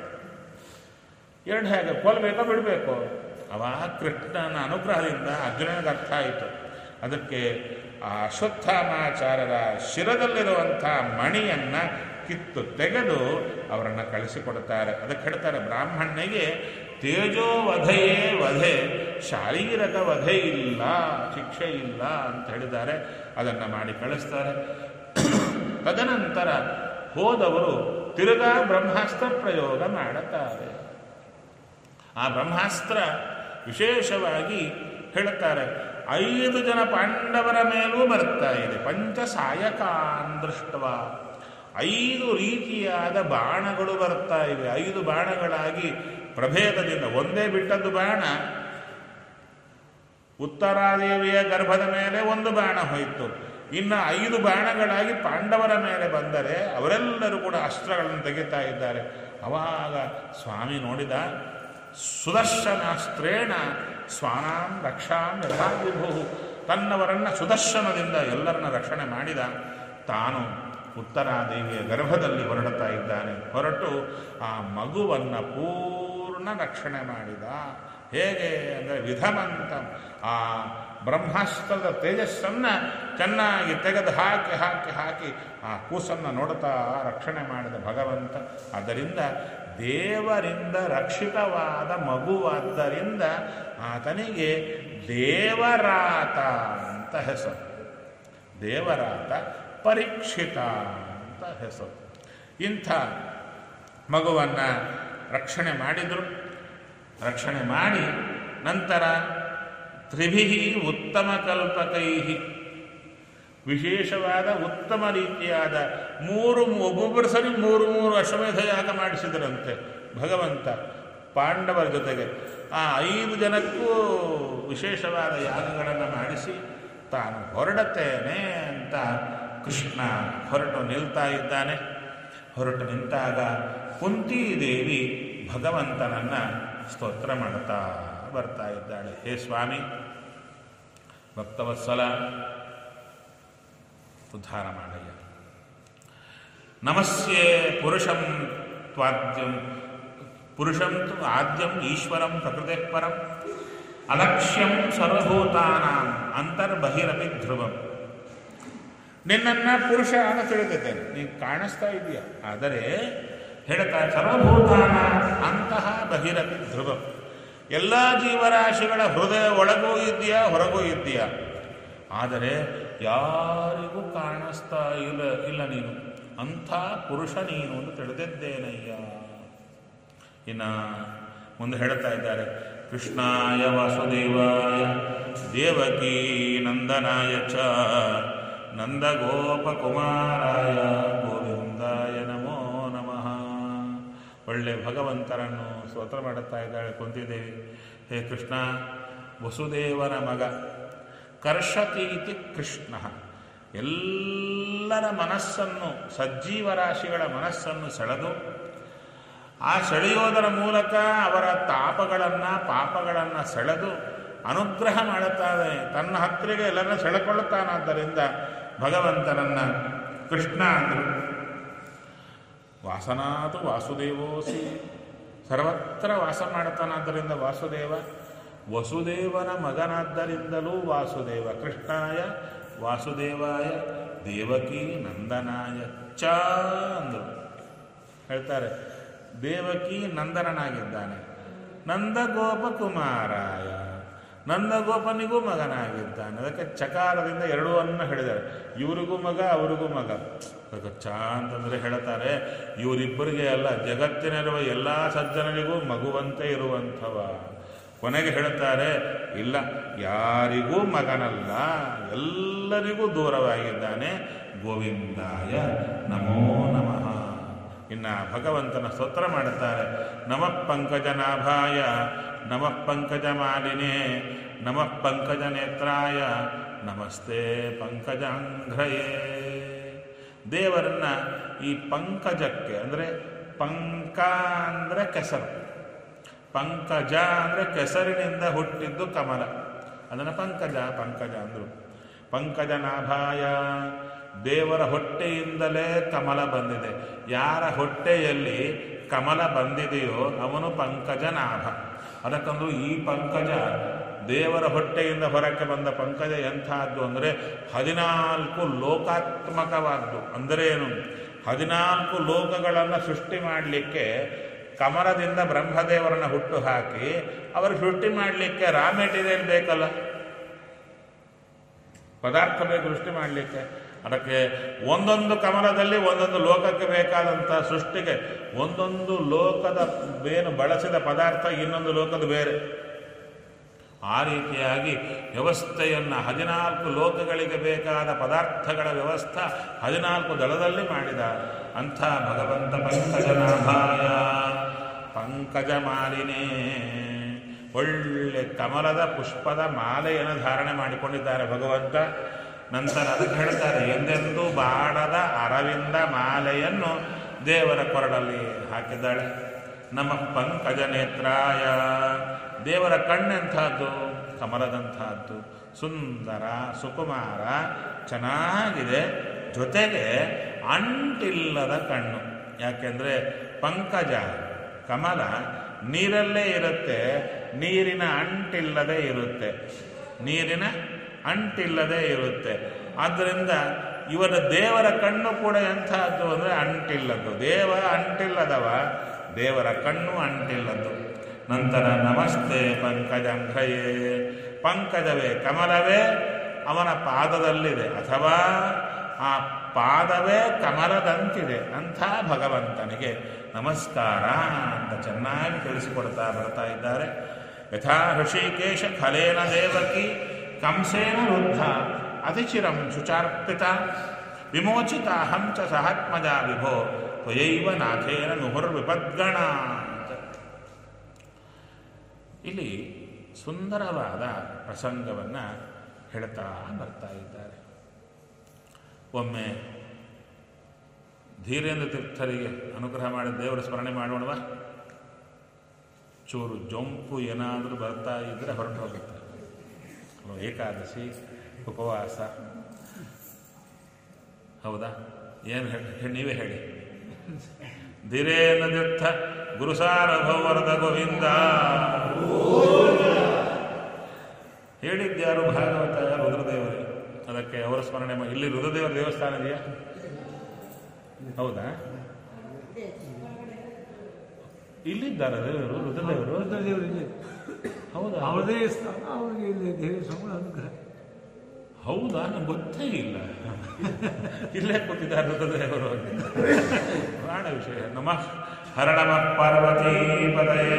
ಎರಡು ಹೇಗೆ ಕೊಲ್ಲಬೇಕೋ ಬಿಡಬೇಕು ಅವಾಗ ಕೃಷ್ಣನ ಅನುಗ್ರಹದಿಂದ ಅರ್ಜುನನಿಗೆ ಅರ್ಥ ಆಯಿತು ಅದಕ್ಕೆ ಆ ಅಶ್ವತ್ಥಾಮಾಚಾರ್ಯರ ಶಿರದಲ್ಲಿರುವಂಥ ಮಣಿಯನ್ನು ಕಿತ್ತು ತೆಗೆದು ಅವರನ್ನು ಕಳಿಸಿಕೊಡುತ್ತಾರೆ ಅದಕ್ಕೆ ಹೇಳ್ತಾರೆ ಬ್ರಾಹ್ಮಣನಿಗೆ ತೇಜೋ ವಧೆಯೇ ವಧೆ ಶಾರೀರಕ ವಧೆ ಇಲ್ಲ ಶಿಕ್ಷೆ ಇಲ್ಲ ಅಂತ ಹೇಳಿದ್ದಾರೆ ಅದನ್ನು ಮಾಡಿ ಕಳಿಸ್ತಾರೆ ತದನಂತರ ಹೋದವರು ತಿರುಗಾ ಬ್ರಹ್ಮಾಸ್ತ್ರ ಪ್ರಯೋಗ ಮಾಡುತ್ತಾರೆ ಆ ಬ್ರಹ್ಮಾಸ್ತ್ರ ವಿಶೇಷವಾಗಿ ಹೇಳುತ್ತಾರೆ ಐದು ಜನ ಪಾಂಡವರ ಮೇಲೂ ಬರ್ತಾ ಇದೆ ಪಂಚಸಾಯಕಾನ್ ದೃಷ್ಟವ ಐದು ರೀತಿಯಾದ ಬಾಣಗಳು ಬರ್ತಾ ಇವೆ ಐದು ಬಾಣಗಳಾಗಿ ಪ್ರಭೇದದಿಂದ ಒಂದೇ ಬಿಟ್ಟದ್ದು ಬಾಣ ಉತ್ತರಾದೇವಿಯ ಗರ್ಭದ ಮೇಲೆ ಒಂದು ಬಾಣ ಹೋಯಿತು ಇನ್ನು ಐದು ಬಾಣಗಳಾಗಿ ಪಾಂಡವರ ಮೇಲೆ ಬಂದರೆ ಅವರೆಲ್ಲರೂ ಕೂಡ ಅಸ್ತ್ರಗಳನ್ನು ತೆಗಿತಾ ಇದ್ದಾರೆ ಅವಾಗ ಸ್ವಾಮಿ ನೋಡಿದ ಸುದರ್ಶನಾಸ್ತ್ರೇಣ ಸ್ವಾನಾಂ ರಕ್ಷಾಂ ಯಥಾ ವಿಭು ತನ್ನವರನ್ನ ಸುದರ್ಶನದಿಂದ ಎಲ್ಲರನ್ನ ರಕ್ಷಣೆ ಮಾಡಿದ ತಾನು ಉತ್ತರಾದೇವಿಯ ಗರ್ಭದಲ್ಲಿ ಹೊರಡುತ್ತಾ ಇದ್ದಾನೆ ಹೊರಟು ಆ ಮಗುವನ್ನು ಪೂರ್ಣ ರಕ್ಷಣೆ ಮಾಡಿದ ಹೇಗೆ ಅಂದರೆ ವಿಧಮಂತ ಆ ಬ್ರಹ್ಮಾಸ್ತ್ರದ ತೇಜಸ್ಸನ್ನು ಚೆನ್ನಾಗಿ ತೆಗೆದು ಹಾಕಿ ಹಾಕಿ ಹಾಕಿ ಆ ಕೂಸನ್ನು ನೋಡುತ್ತಾ ರಕ್ಷಣೆ ಮಾಡಿದ ಭಗವಂತ ಆದ್ದರಿಂದ ದೇವರಿಂದ ರಕ್ಷಿತವಾದ ಮಗುವಾದ್ದರಿಂದ ಆತನಿಗೆ ದೇವರಾತ ಅಂತ ಹೆಸರು ದೇವರಾತ ಪರೀಕ್ಷಿತ ಅಂತ ಹೆಸರು ಇಂಥ ಮಗುವನ್ನು ರಕ್ಷಣೆ ಮಾಡಿದರು ರಕ್ಷಣೆ ಮಾಡಿ ನಂತರ ತ್ರಿಭಿ ಉತ್ತಮ ಕಲ್ಪಕೈ ವಿಶೇಷವಾದ ಉತ್ತಮ ರೀತಿಯಾದ ಮೂರು ಒಬ್ಬೊಬ್ಬರು ಸರಿ ಮೂರು ಮೂರು ಅಶ್ವಮೇಧ ಯಾಗ ಮಾಡಿಸಿದರಂತೆ ಭಗವಂತ ಪಾಂಡವರ ಜೊತೆಗೆ ಆ ಐದು ಜನಕ್ಕೂ ವಿಶೇಷವಾದ ಯಾಗಗಳನ್ನು ಮಾಡಿಸಿ ತಾನು ಹೊರಡುತ್ತೇನೆ ಅಂತ ಕೃಷ್ಣ ಹೊರಟು ನಿಲ್ತಾ ಇದ್ದಾನೆ ಹೊರಟು ನಿಂತಾಗ ಕುಂತಿದೇವಿ ಭಗವಂತನನ್ನ ಸ್ತೋತ್ರ ಮಾಡುತ್ತಾ ಬರ್ತಾ ಇದ್ದಾಳೆ ಹೇ ಸ್ವಾಮಿ ಭಕ್ತವತ್ಸಲ ಉದ್ಧಾರ ಮಾಡಯ್ಯ ನಮಸ್ಯೆ ಪುರುಷಂ ತ್ವಾದ್ಯಂ ಪುರುಷಂ ತು ಆದ್ಯಂ ಈಶ್ವರಂ ಪ್ರಕೃತೆ ಪರಂ ಅಲಕ್ಷ್ಯಂ ಸರ್ವಭೂತಾನಾಂ ಅಂತರ್ಬಹಿರಪಿ ಧ್ರುವಂ ನಿನ್ನನ್ನ ಪುರುಷ ಅಂತ ತಿಳಿದಿದ್ದೇನೆ ನೀನು ಕಾಣಿಸ್ತಾ ಇದೆಯಾ ಆದರೆ ಹೇಳ್ತಾ ಸರ್ವಭೂತಾನ ಅಂತಹ ಬಹಿರಪಿ ಧ್ರುವಂ ಎಲ್ಲ ಜೀವರಾಶಿಗಳ ಹೃದಯ ಒಳಗೂ ಇದೆಯಾ ಹೊರಗೂ ಇದೆಯಾ ಆದರೆ ಯಾರಿಗೂ ಕಾಣಿಸ್ತಾ ಇಲ್ಲ ಇಲ್ಲ ನೀನು ಅಂಥ ಪುರುಷ ನೀನು ಅಂತ ತಿಳಿದಿದ್ದೇನಯ್ಯ ಇನ್ನು ಮುಂದೆ ಹೇಳ್ತಾ ಇದ್ದಾರೆ ಕೃಷ್ಣಾಯ ವಾಸುದೇವಾಯ ದೇವಕೀ ನಂದನಾಯ ಚ ನಂದಗೋಪಕುಮಾರಾಯ ಗೋವಿಂದಾಯ ನಮೋ ನಮಃ ಒಳ್ಳೆ ಭಗವಂತರನ್ನು ಸ್ತೋತ್ರ ಮಾಡುತ್ತಾ ಇದ್ದಾಳೆ ಕುಂತಿದೇವಿ ಹೇ ಕೃಷ್ಣ ವಸುದೇವನ ಮಗ ಕರ್ಷತೀತಿ ಕೃಷ್ಣ ಎಲ್ಲರ ಮನಸ್ಸನ್ನು ಸಜ್ಜೀವ ರಾಶಿಗಳ ಮನಸ್ಸನ್ನು ಸೆಳೆದು ಆ ಸೆಳೆಯೋದರ ಮೂಲಕ ಅವರ ತಾಪಗಳನ್ನು ಪಾಪಗಳನ್ನು ಸೆಳೆದು ಅನುಗ್ರಹ ಮಾಡುತ್ತಾನೆ ತನ್ನ ಹತ್ತಿರಿಗೆ ಎಲ್ಲರನ್ನ ಸೆಳೆಕೊಳ್ಳುತ್ತಾನಾದ್ದರಿಂದ ಭಗವಂತನನ್ನ ಕೃಷ್ಣ ಅಂದರು ವಾಸನಾತು ವಾಸುದೇವೋಸಿ ಸರ್ವತ್ರ ವಾಸ ಮಾಡುತ್ತಾನಾದ್ದರಿಂದ ವಾಸುದೇವ ವಸುದೇವನ ಮಗನಾದ್ದರಿಂದಲೂ ವಾಸುದೇವ ಕೃಷ್ಣಾಯ ವಾಸುದೇವಾಯ ದೇವಕಿ ನಂದನಾಯ ಚ ಅಂದರು ಹೇಳ್ತಾರೆ ದೇವಕಿ ನಂದನನಾಗಿದ್ದಾನೆ ನಂದಗೋಪ ಕುಮಾರಾಯ ನಂದಗೋಪನಿಗೂ ಮಗನಾಗಿದ್ದಾನೆ ಅದಕ್ಕೆ ಚಕಾರದಿಂದ ಎರಡೂ ಅನ್ನ ಹೇಳಿದ್ದಾರೆ ಇವರಿಗೂ ಮಗ ಅವರಿಗೂ ಮಗ ಅದಕ್ಕೆ ಚ ಅಂತಂದ್ರೆ ಹೇಳ್ತಾರೆ ಇವರಿಬ್ಬರಿಗೆ ಅಲ್ಲ ಜಗತ್ತಿನಲ್ಲಿರುವ ಎಲ್ಲ ಸಜ್ಜನರಿಗೂ ಮಗುವಂತೆ ಇರುವಂಥವ ಕೊನೆಗೆ ಹೇಳ್ತಾರೆ ಇಲ್ಲ ಯಾರಿಗೂ ಮಗನಲ್ಲ ಎಲ್ಲರಿಗೂ ದೂರವಾಗಿದ್ದಾನೆ ಗೋವಿಂದಾಯ ನಮೋ ನಮಃ ಇನ್ನು ಭಗವಂತನ ಸ್ತೋತ್ರ ಮಾಡುತ್ತಾರೆ ನಮಃ ಪಂಕಜನಾಭಾಯ ನಮಃ ಪಂಕಜ ಮಾಲಿನೇ ನಮಃ ಪಂಕಜ ನೇತ್ರಾಯ ನಮಸ್ತೆ ಪಂಕಜಾಂಘ್ರಯೇ ದೇವರನ್ನ ಈ ಪಂಕಜಕ್ಕೆ ಅಂದರೆ ಪಂಕ ಅಂದರೆ ಕೆಸರು ಪಂಕಜ ಅಂದರೆ ಕೆಸರಿನಿಂದ ಹುಟ್ಟಿದ್ದು ಕಮಲ ಅದನ್ನು ಪಂಕಜ ಪಂಕಜ ಅಂದರು ಪಂಕಜನಾಭಾಯ ದೇವರ ಹೊಟ್ಟೆಯಿಂದಲೇ ಕಮಲ ಬಂದಿದೆ ಯಾರ ಹೊಟ್ಟೆಯಲ್ಲಿ ಕಮಲ ಬಂದಿದೆಯೋ ಅವನು ಪಂಕಜನಾಭ ಅದಕ್ಕಂದು ಈ ಪಂಕಜ ದೇವರ ಹೊಟ್ಟೆಯಿಂದ ಹೊರಕ್ಕೆ ಬಂದ ಪಂಕಜ ಎಂಥದ್ದು ಅಂದರೆ ಹದಿನಾಲ್ಕು ಲೋಕಾತ್ಮಕವಾದ್ದು ಅಂದರೆ ಏನು ಹದಿನಾಲ್ಕು ಲೋಕಗಳನ್ನು ಸೃಷ್ಟಿ ಮಾಡಲಿಕ್ಕೆ ಕಮಲದಿಂದ ಬ್ರಹ್ಮದೇವರನ್ನ ಹುಟ್ಟು ಹಾಕಿ ಅವರು ಸೃಷ್ಟಿ ಮಾಡಲಿಕ್ಕೆ ರಾ ಮೆಟೀರಿಯಲ್ ಬೇಕಲ್ಲ ಪದಾರ್ಥ ಬೇಕು ಸೃಷ್ಟಿ ಮಾಡಲಿಕ್ಕೆ ಅದಕ್ಕೆ ಒಂದೊಂದು ಕಮಲದಲ್ಲಿ ಒಂದೊಂದು ಲೋಕಕ್ಕೆ ಬೇಕಾದಂಥ ಸೃಷ್ಟಿಗೆ ಒಂದೊಂದು ಲೋಕದ ಏನು ಬಳಸಿದ ಪದಾರ್ಥ ಇನ್ನೊಂದು ಲೋಕದ ಬೇರೆ ಆ ರೀತಿಯಾಗಿ ವ್ಯವಸ್ಥೆಯನ್ನು ಹದಿನಾಲ್ಕು ಲೋಕಗಳಿಗೆ ಬೇಕಾದ ಪದಾರ್ಥಗಳ ವ್ಯವಸ್ಥೆ ಹದಿನಾಲ್ಕು ದಳದಲ್ಲಿ ಮಾಡಿದ ಅಂಥ ಭಗವಂತ ಪಂಕಜನಾಭಾಯ ಪಂಕಜ ಮಾಲಿನೇ ಒಳ್ಳೆ ಕಮಲದ ಪುಷ್ಪದ ಮಾಲೆಯನ್ನು ಧಾರಣೆ ಮಾಡಿಕೊಂಡಿದ್ದಾರೆ ಭಗವಂತ ನಂತರ ಅದಕ್ಕೆ ಹೇಳ್ತಾರೆ ಎಂದೆಂದೂ ಬಾಡದ ಅರವಿಂದ ಮಾಲೆಯನ್ನು ದೇವರ ಕೊರಡಲ್ಲಿ ಹಾಕಿದ್ದಾಳೆ ನಮ್ಮ ಪಂಕಜ ನೇತ್ರಾಯ ದೇವರ ಕಣ್ಣೆಂಥದ್ದು ಕಮಲದಂತಹದ್ದು ಸುಂದರ ಸುಕುಮಾರ ಚೆನ್ನಾಗಿದೆ ಜೊತೆಗೆ ಅಂಟಿಲ್ಲದ ಕಣ್ಣು ಯಾಕೆಂದರೆ ಪಂಕಜ ಕಮಲ ನೀರಲ್ಲೇ ಇರುತ್ತೆ ನೀರಿನ ಅಂಟಿಲ್ಲದೆ ಇರುತ್ತೆ ನೀರಿನ ಅಂಟಿಲ್ಲದೆ ಇರುತ್ತೆ ಆದ್ದರಿಂದ ಇವರ ದೇವರ ಕಣ್ಣು ಕೂಡ ಎಂಥದ್ದು ಅಂದರೆ ಅಂಟಿಲ್ಲದ್ದು ದೇವ ಅಂಟಿಲ್ಲದವ ದೇವರ ಕಣ್ಣು ಅಂಟಿಲ್ಲದ್ದು ನಂತರ ನಮಸ್ತೆ ಪಂಕಜಂಘ್ರಯೇ ಪಂಕಜವೇ ಕಮಲವೇ ಅವನ ಪಾದದಲ್ಲಿದೆ ಅಥವಾ ಆ ಪಾದವೇ ಕಮಲದಂತಿದೆ ಅಂಥ ಭಗವಂತನಿಗೆ ನಮಸ್ಕಾರ ಅಂತ ಚೆನ್ನಾಗಿ ತಿಳಿಸಿಕೊಡ್ತಾ ಬರ್ತಾ ಇದ್ದಾರೆ ಯಥಾ ಋಷಿಕೇಶ ಖಲೇನ ದೇವಕಿ ಕಂಸೇನ ವೃದ್ಧ ಅತಿಚಿರಂ ಶುಚಾರ್ಪಿತ ವಿಮೋಚಿತ ಹಂಚ ಸಹಾತ್ಮಜ ವಿಭೋ ತ್ವಯೈವ ನಾಥೇನ ನುಹುರ್ವಿಪದ್ಗಣ ಅಂತ ಇಲ್ಲಿ ಸುಂದರವಾದ ಪ್ರಸಂಗವನ್ನು ಹೇಳ್ತಾ ಬರ್ತಾ ಇದ್ದಾರೆ ಒಮ್ಮೆ ಧೀರೇಂದ್ರ ತೀರ್ಥರಿಗೆ ಅನುಗ್ರಹ ಮಾಡಿದ ದೇವರ ಸ್ಮರಣೆ ಮಾಡೋಣವಾ ಚೂರು ಜೊಂಪು ಏನಾದರೂ ಬರ್ತಾ ಇದ್ದರೆ ಹೊರಟು ಹೋಗುತ್ತೆ ಅಲ್ವಾ? ಏಕಾದಶಿ ಉಪವಾಸ ಹೌದಾ ಏನು ಹೇಳಿ ನೀವೇ ಹೇಳಿ ಧೀರೇಂದ್ರ ತೀರ್ಥ ಗುರುಸಾರಭವರದ ಗೋವಿಂದ ಹೇಳಿದ್ಯಾರು ಭಾಗವತ ರುದ್ರದೇವರು ಅದಕ್ಕೆ ಅವರ ಸ್ಮರಣೆ ಮಾಡಿ ಇಲ್ಲಿ ರುದ್ರದೇವರ ದೇವಸ್ಥಾನ ಇದೆಯಾ ಹೌದಾ ಇಲ್ಲಿದ್ದಾರೆ ದೇವರು ರುದ್ರದೇವರು ರುದ್ರದೇವರು ಇಲ್ಲಿ ಹೌದಾ ಅವರದೇ ಸ್ಥಾನ ಅವರಿಗೆ ಇಲ್ಲಿ ದೇವಿ ಸ್ವಾಮಿ ಅನುಗ್ರಹ ಹೌದಾ ನಂಗೆ ಗೊತ್ತೇ ಇಲ್ಲ ಇಲ್ಲೇ ಕೂತಿದ್ದಾರೆ ರುದ್ರದೇವರು ಅಂತ. ಪ್ರಾಣ ವಿಷಯ ನಮಃ ಹರ ನಮಃ ಪಾರ್ವತೀ ಪದಯೇ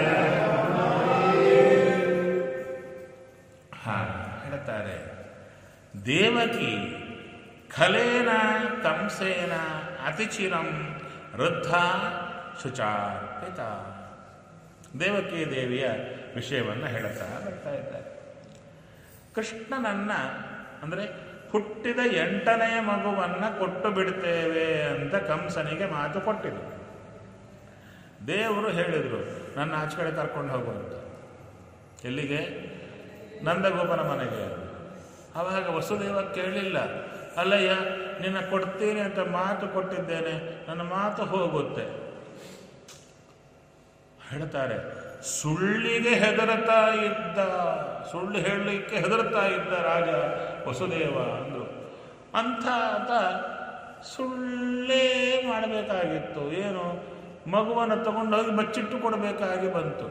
ಹಾ ಹೇಳ್ತಾರೆ ದೇವಕಿ ಖಲೇನ ಕಂಸೇನ ಅತಿಚಿರಂ ವೃದ್ಧ ಶುಚಾರ್ಪಿತ ದೇವಕಿ ದೇವಿಯ ವಿಷಯವನ್ನು ಹೇಳುತ್ತಾ ಬರ್ತಾ ಇದ್ದಾರೆ ಕೃಷ್ಣನನ್ನ ಅಂದರೆ ಹುಟ್ಟಿದ ಎಂಟನೆಯ ಮಗುವನ್ನ ಕೊಟ್ಟು ಬಿಡ್ತೇವೆ ಅಂತ ಕಂಸನಿಗೆ ಮಾತು ಕೊಟ್ಟಿದ್ರು ದೇವರು ಹೇಳಿದರು ನನ್ನ ಆಚೆ ಕಡೆ ಕರ್ಕೊಂಡು ಹೋಗುವಂತ ಎಲ್ಲಿಗೆ ನಂದಗೋಪನ ಮನೆಗೆ ಆವಾಗ ವಸುದೇವ ಕೇಳಲಿಲ್ಲ ಅಲ್ಲಯ್ಯ ನಿನ್ನ ಕೊಡ್ತೀನಿ ಅಂತ ಮಾತು ಕೊಟ್ಟಿದ್ದೇನೆ ನನ್ನ ಮಾತು ಹೋಗುತ್ತೆ ಹೇಳ್ತಾರೆ ಸುಳ್ಳಿಗೆ ಹೆದರುತ್ತಾ ಇದ್ದ ಸುಳ್ಳು ಹೇಳಲಿಕ್ಕೆ ಹೆದರುತ್ತಾ ಇದ್ದ ರಾಜ ವಸುದೇವ ಅಂದರು ಅಂಥ ಆತ ಸುಳ್ಳೇ ಮಾಡಬೇಕಾಗಿತ್ತು ಏನು ಮಗುವನ್ನು ತಗೊಂಡೋಗಿ ಬಚ್ಚಿಟ್ಟು ಕೊಡಬೇಕಾಗಿ ಬಂತು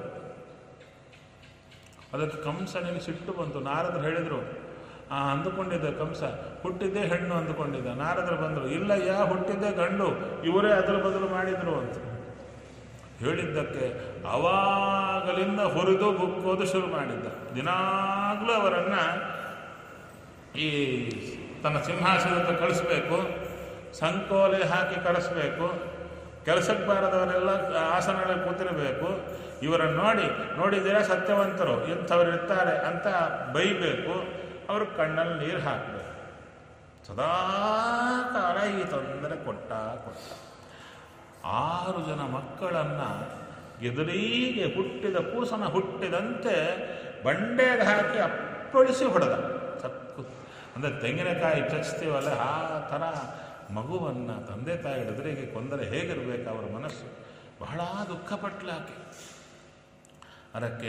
ಅದಕ್ಕೆ ಕಂಸನಿಗೆ ಸಿಟ್ಟು ಬಂತು ನಾರದರು ಹೇಳಿದರು ಆ ಅಂದುಕೊಂಡಿದ್ದ ಕಂಸ ಹುಟ್ಟಿದ್ದೇ ಹೆಣ್ಣು ಅಂದುಕೊಂಡಿದ್ದ ನಾರದರು ಬಂದರು ಇಲ್ಲಯ್ಯ ಹುಟ್ಟಿದ್ದೇ ಗಂಡು ಇವರೇ ಅದರ ಬದಲು ಮಾಡಿದ್ರು ಅಂತ ಹೇಳಿದ್ದಕ್ಕೆ ಅವಾಗಲಿಂದ ಹುರಿದು ಬುಕ್ಕೋದು ಶುರು ಮಾಡಿದ್ದ ದಿನಾಗಲೂ ಅವರನ್ನು ಈ ತನ್ನ ಸಿಂಹಾಸನದ ಕಳಿಸ್ಬೇಕು ಸಂಕೋಲೆ ಹಾಕಿ ಕಳಿಸ್ಬೇಕು ಕೆಲಸಕ್ಕೆ ಬಾರದವರೆಲ್ಲ ಆಸನಗಳಲ್ಲಿ ಕೂತಿರಬೇಕು ಇವರನ್ನು ನೋಡಿ ನೋಡಿದ್ದೀರಾ ಸತ್ಯವಂತರು ಇಂಥವ್ರು ಇರ್ತಾರೆ ಅಂತ ಬೈಬೇಕು ಅವ್ರ ಕಣ್ಣಲ್ಲಿ ನೀರು ಹಾಕಬೇಕು ಸದಾ ಕಾಲ ಈ ತೊಂದರೆ ಕೊಟ್ಟ ಕೊಟ್ಟ ಆರು ಜನ ಮಕ್ಕಳನ್ನು ಎದುರಿಗೆ ಹುಟ್ಟಿದ ಕೂಸನ ಹುಟ್ಟಿದಂತೆ ಬಂಡೆಗೆ ಹಾಕಿ ಅಪ್ಪಳಿಸಿ ಹೊಡೆದ ಸಕ್ಕು ಅಂದರೆ ತೆಂಗಿನಕಾಯಿ ಚಚ್ತೀವಲ್ಲ ಆ ಥರ ಮಗುವನ್ನು ತಂದೆ ತಾಯಿ ಎದುರಿಗೆ ಕೊಂದರೆ ಹೇಗಿರಬೇಕು ಅವರ ಮನಸ್ಸು ಬಹಳ ದುಃಖಪಟ್ಲಾಕೆ ಅದಕ್ಕೆ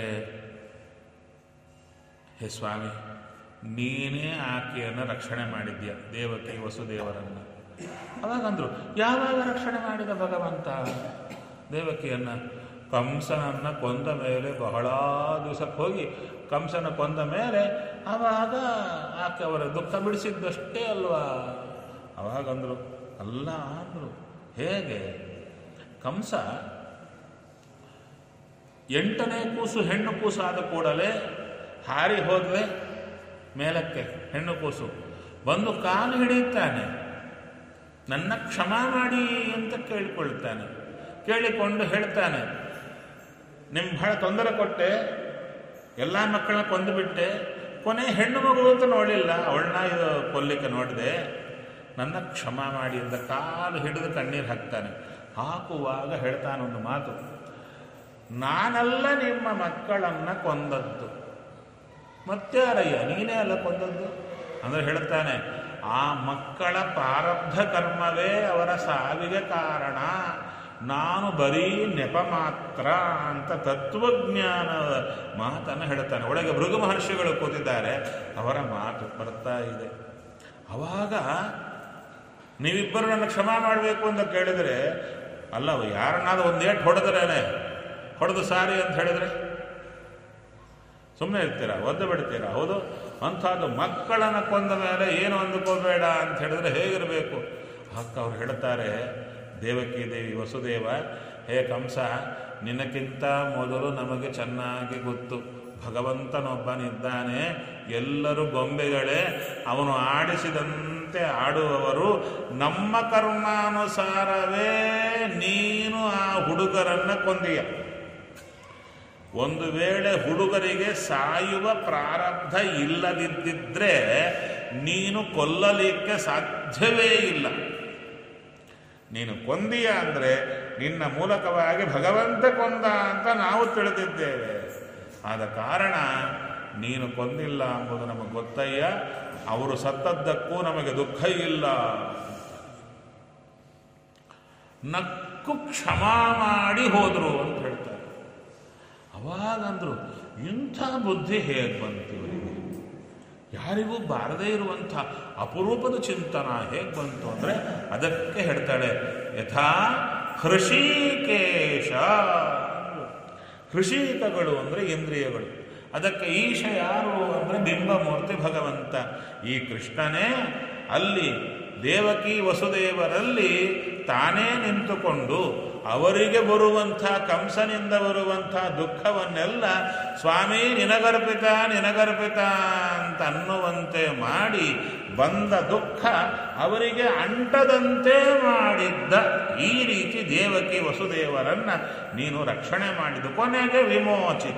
ಹೇ ಸ್ವಾಮಿ ನೀನೇ ಆಕೆಯನ್ನು ರಕ್ಷಣೆ ಮಾಡಿದ್ಯಾ ದೇವಕಿ ವಸುದೇವರನ್ನು ಅವಾಗಂದ್ರು ಯಾವಾಗ ರಕ್ಷಣೆ ಮಾಡಿದ ಭಗವಂತ ದೇವಕಿಯನ್ನು ಕಂಸನನ್ನು ಕೊಂದ ಮೇಲೆ ಬಹಳ ದಿವಸಕ್ಕೆ ಹೋಗಿ ಕಂಸನ ಕೊಂದ ಮೇಲೆ ಆವಾಗ ಆಕೆ ಅವರ ದುಃಖ ಬಿಡಿಸಿದ್ದಷ್ಟೇ ಅಲ್ವಾ ಅವಾಗಂದ್ರು ಅಲ್ಲ ಅಂದರು ಹೇಗೆ ಕಂಸ ಎಂಟನೇ ಕೂಸು ಹೆಣ್ಣು ಕೂಸು ಆದ ಕೂಡಲೇ ಹಾರಿ ಹೋದ್ವೆ ಮೇಲಕ್ಕೆ ಹೆಣ್ಣು ಕೂಸು ಬಂದು ಕಾಲು ಹಿಡಿಯುತ್ತಾನೆ ನನ್ನ ಕ್ಷಮ ಮಾಡಿ ಅಂತ ಕೇಳಿಕೊಳ್ತಾನೆ ಕೇಳಿಕೊಂಡು ಹೇಳ್ತಾನೆ ನಿಮ್ ಬಹಳ ತೊಂದರೆ ಕೊಟ್ಟೆ ಎಲ್ಲ ಮಕ್ಕಳನ್ನ ಕೊಂದುಬಿಟ್ಟೆ ಕೊನೆ ಹೆಣ್ಣು ಮಗು ಅಂತ ನೋಡಲಿಲ್ಲ ಅವಳನ್ನ ಇದು ಕೊಲ್ಲಿಕ್ಕೆ ನೋಡಿದೆ ನನ್ನ ಕ್ಷಮ ಮಾಡಿ ಅಂತ ಕಾಲು ಹಿಡಿದು ಕಣ್ಣೀರು ಹಾಕ್ತಾನೆ ಹಾಕುವಾಗ ಹೇಳ್ತಾನೊಂದು ಮಾತು ನಾನಲ್ಲ ನಿಮ್ಮ ಮಕ್ಕಳನ್ನ ಕೊಂದದ್ದು ಮತ್ತಾರಯ್ಯ ನೀನೇ ಅಲ್ಲ ಕೊಂದದ್ದು ಅಂದ್ರೆ ಹೇಳ್ತಾನೆ ಆ ಮಕ್ಕಳ ಪ್ರಾರಬ್ಧ ಕರ್ಮವೇ ಅವರ ಸಾವಿಗೆ ಕಾರಣ ನಾನು ಬರೀ ನೆಪ ಮಾತ್ರ ಅಂತ ತತ್ವಜ್ಞಾನದ ಮಾತನ್ನು ಹೇಳ್ತಾನೆ ಒಳಗೆ ಭೃಗು ಮಹರ್ಷಿಗಳು ಕೂತಿದ್ದಾರೆ ಅವರ ಮಾತು ಬರ್ತಾ ಇದೆ ಅವಾಗ ನೀವಿಬ್ಬರು ನನ್ನ ಕ್ಷಮ ಮಾಡಬೇಕು ಅಂತ ಕೇಳಿದರೆ ಅಲ್ಲ ಯಾರನ್ನಾದ್ರೂ ಒಂದೇಟ್ ಹೊಡೆದ್ರೇನೆ ಹೊಡೆದು ಸಾರಿ ಅಂತ ಹೇಳಿದ್ರೆ ಸುಮ್ಮನೆ ಇರ್ತೀರಾ ಒದ್ದು ಬಿಡ್ತೀರಾ ಹೌದು ಅಂಥದ್ದು ಮಕ್ಕಳನ್ನು ಕೊಂದ ಮೇಲೆ ಏನು ಅಂದುಕೋಬೇಡ ಅಂತ ಹೇಳಿದ್ರೆ ಹೇಗಿರಬೇಕು ಅಕ್ಕ ಅವ್ರು ಹೇಳ್ತಾರೆ ದೇವಕಿ ದೇವಿ ವಸುದೇವ ಹೇ ಕಂಸ ನಿನ್ನಕ್ಕಿಂತ ಮೊದಲು ನಮಗೆ ಚೆನ್ನಾಗಿ ಗೊತ್ತು ಭಗವಂತನೊಬ್ಬನಿದ್ದಾನೆ ಎಲ್ಲರೂ ಗೊಂಬೆಗಳೇ ಅವನು ಆಡಿಸಿದಂತೆ ಆಡುವವರು ನಮ್ಮ ಕರ್ಮಾನುಸಾರವೇ ನೀನು ಆ ಹುಡುಗರನ್ನ ಕೊಂದೀಯ ಒಂದು ವೇಳೆ ಹುಡುಗರಿಗೆ ಸಾಯುವ ಪ್ರಾರಬ್ಧ ಇಲ್ಲದಿದ್ದಿದ್ರೆ ನೀನು ಕೊಲ್ಲಲಿಕ್ಕೆ ಸಾಧ್ಯವೇ ಇಲ್ಲ ನೀನು ಕೊಂದಿಯ ಅಂದರೆ ನಿನ್ನ ಮೂಲಕವಾಗಿ ಭಗವಂತ ಕೊಂದ ಅಂತ ನಾವು ತಿಳಿದಿದ್ದೇವೆ ಆದ ಕಾರಣ ನೀನು ಕೊಂದಿಲ್ಲ ಎಂಬುದು ನಮಗೆ ಗೊತ್ತಯ್ಯ ಅವರು ಸತ್ತದ್ದಕ್ಕೂ ನಮಗೆ ದುಃಖ ಇಲ್ಲ ನಕ್ಕು ಕ್ಷಮಾ ಮಾಡಿ ಹೋದರು ಅಂತ ಹೇಳ್ತಾರೆ ಅವಾಗಂದ್ರು ಇಂಥ ಬುದ್ಧಿ ಹೇಗೆ ಬಂತು ಇವರಿಗೆ ಯಾರಿಗೂ ಬಾರದೇ ಇರುವಂಥ ಅಪರೂಪದ ಚಿಂತನ ಹೇಗೆ ಬಂತು ಅಂದರೆ ಅದಕ್ಕೆ ಹೇಳ್ತಾಳೆ ಯಥಾ ಹೃಷಿಕೇಶ ಹೃಷಿಕಗಳು ಅಂದರೆ ಇಂದ್ರಿಯಗಳು ಅದಕ್ಕೆ ಈಶ ಯಾರು ಅಂದರೆ ಬಿಂಬಮೂರ್ತಿ ಭಗವಂತ ಈ ಕೃಷ್ಣನೇ ಅಲ್ಲಿ ದೇವಕಿ ವಸುದೇವರಲ್ಲಿ ತಾನೇ ನಿಂತುಕೊಂಡು ಅವರಿಗೆ ಬರುವಂಥ ಕಂಸನಿಂದ ಬರುವಂಥ ದುಃಖವನ್ನೆಲ್ಲ ಸ್ವಾಮಿ ನಿನಗರ್ಪಿತ ನಿನಗರ್ಪಿತ ಅಂತ ಅನ್ನುವಂತೆ ಮಾಡಿ ಬಂದ ದುಃಖ ಅವರಿಗೆ ಅಂಟದಂತೆ ಮಾಡಿದ್ದ ಈ ರೀತಿ ದೇವಕಿ ವಸುದೇವರನ್ನ ನೀನು ರಕ್ಷಣೆ ಮಾಡಿದ್ದು ಕೊನೆಗೆ ವಿಮೋಚಿತ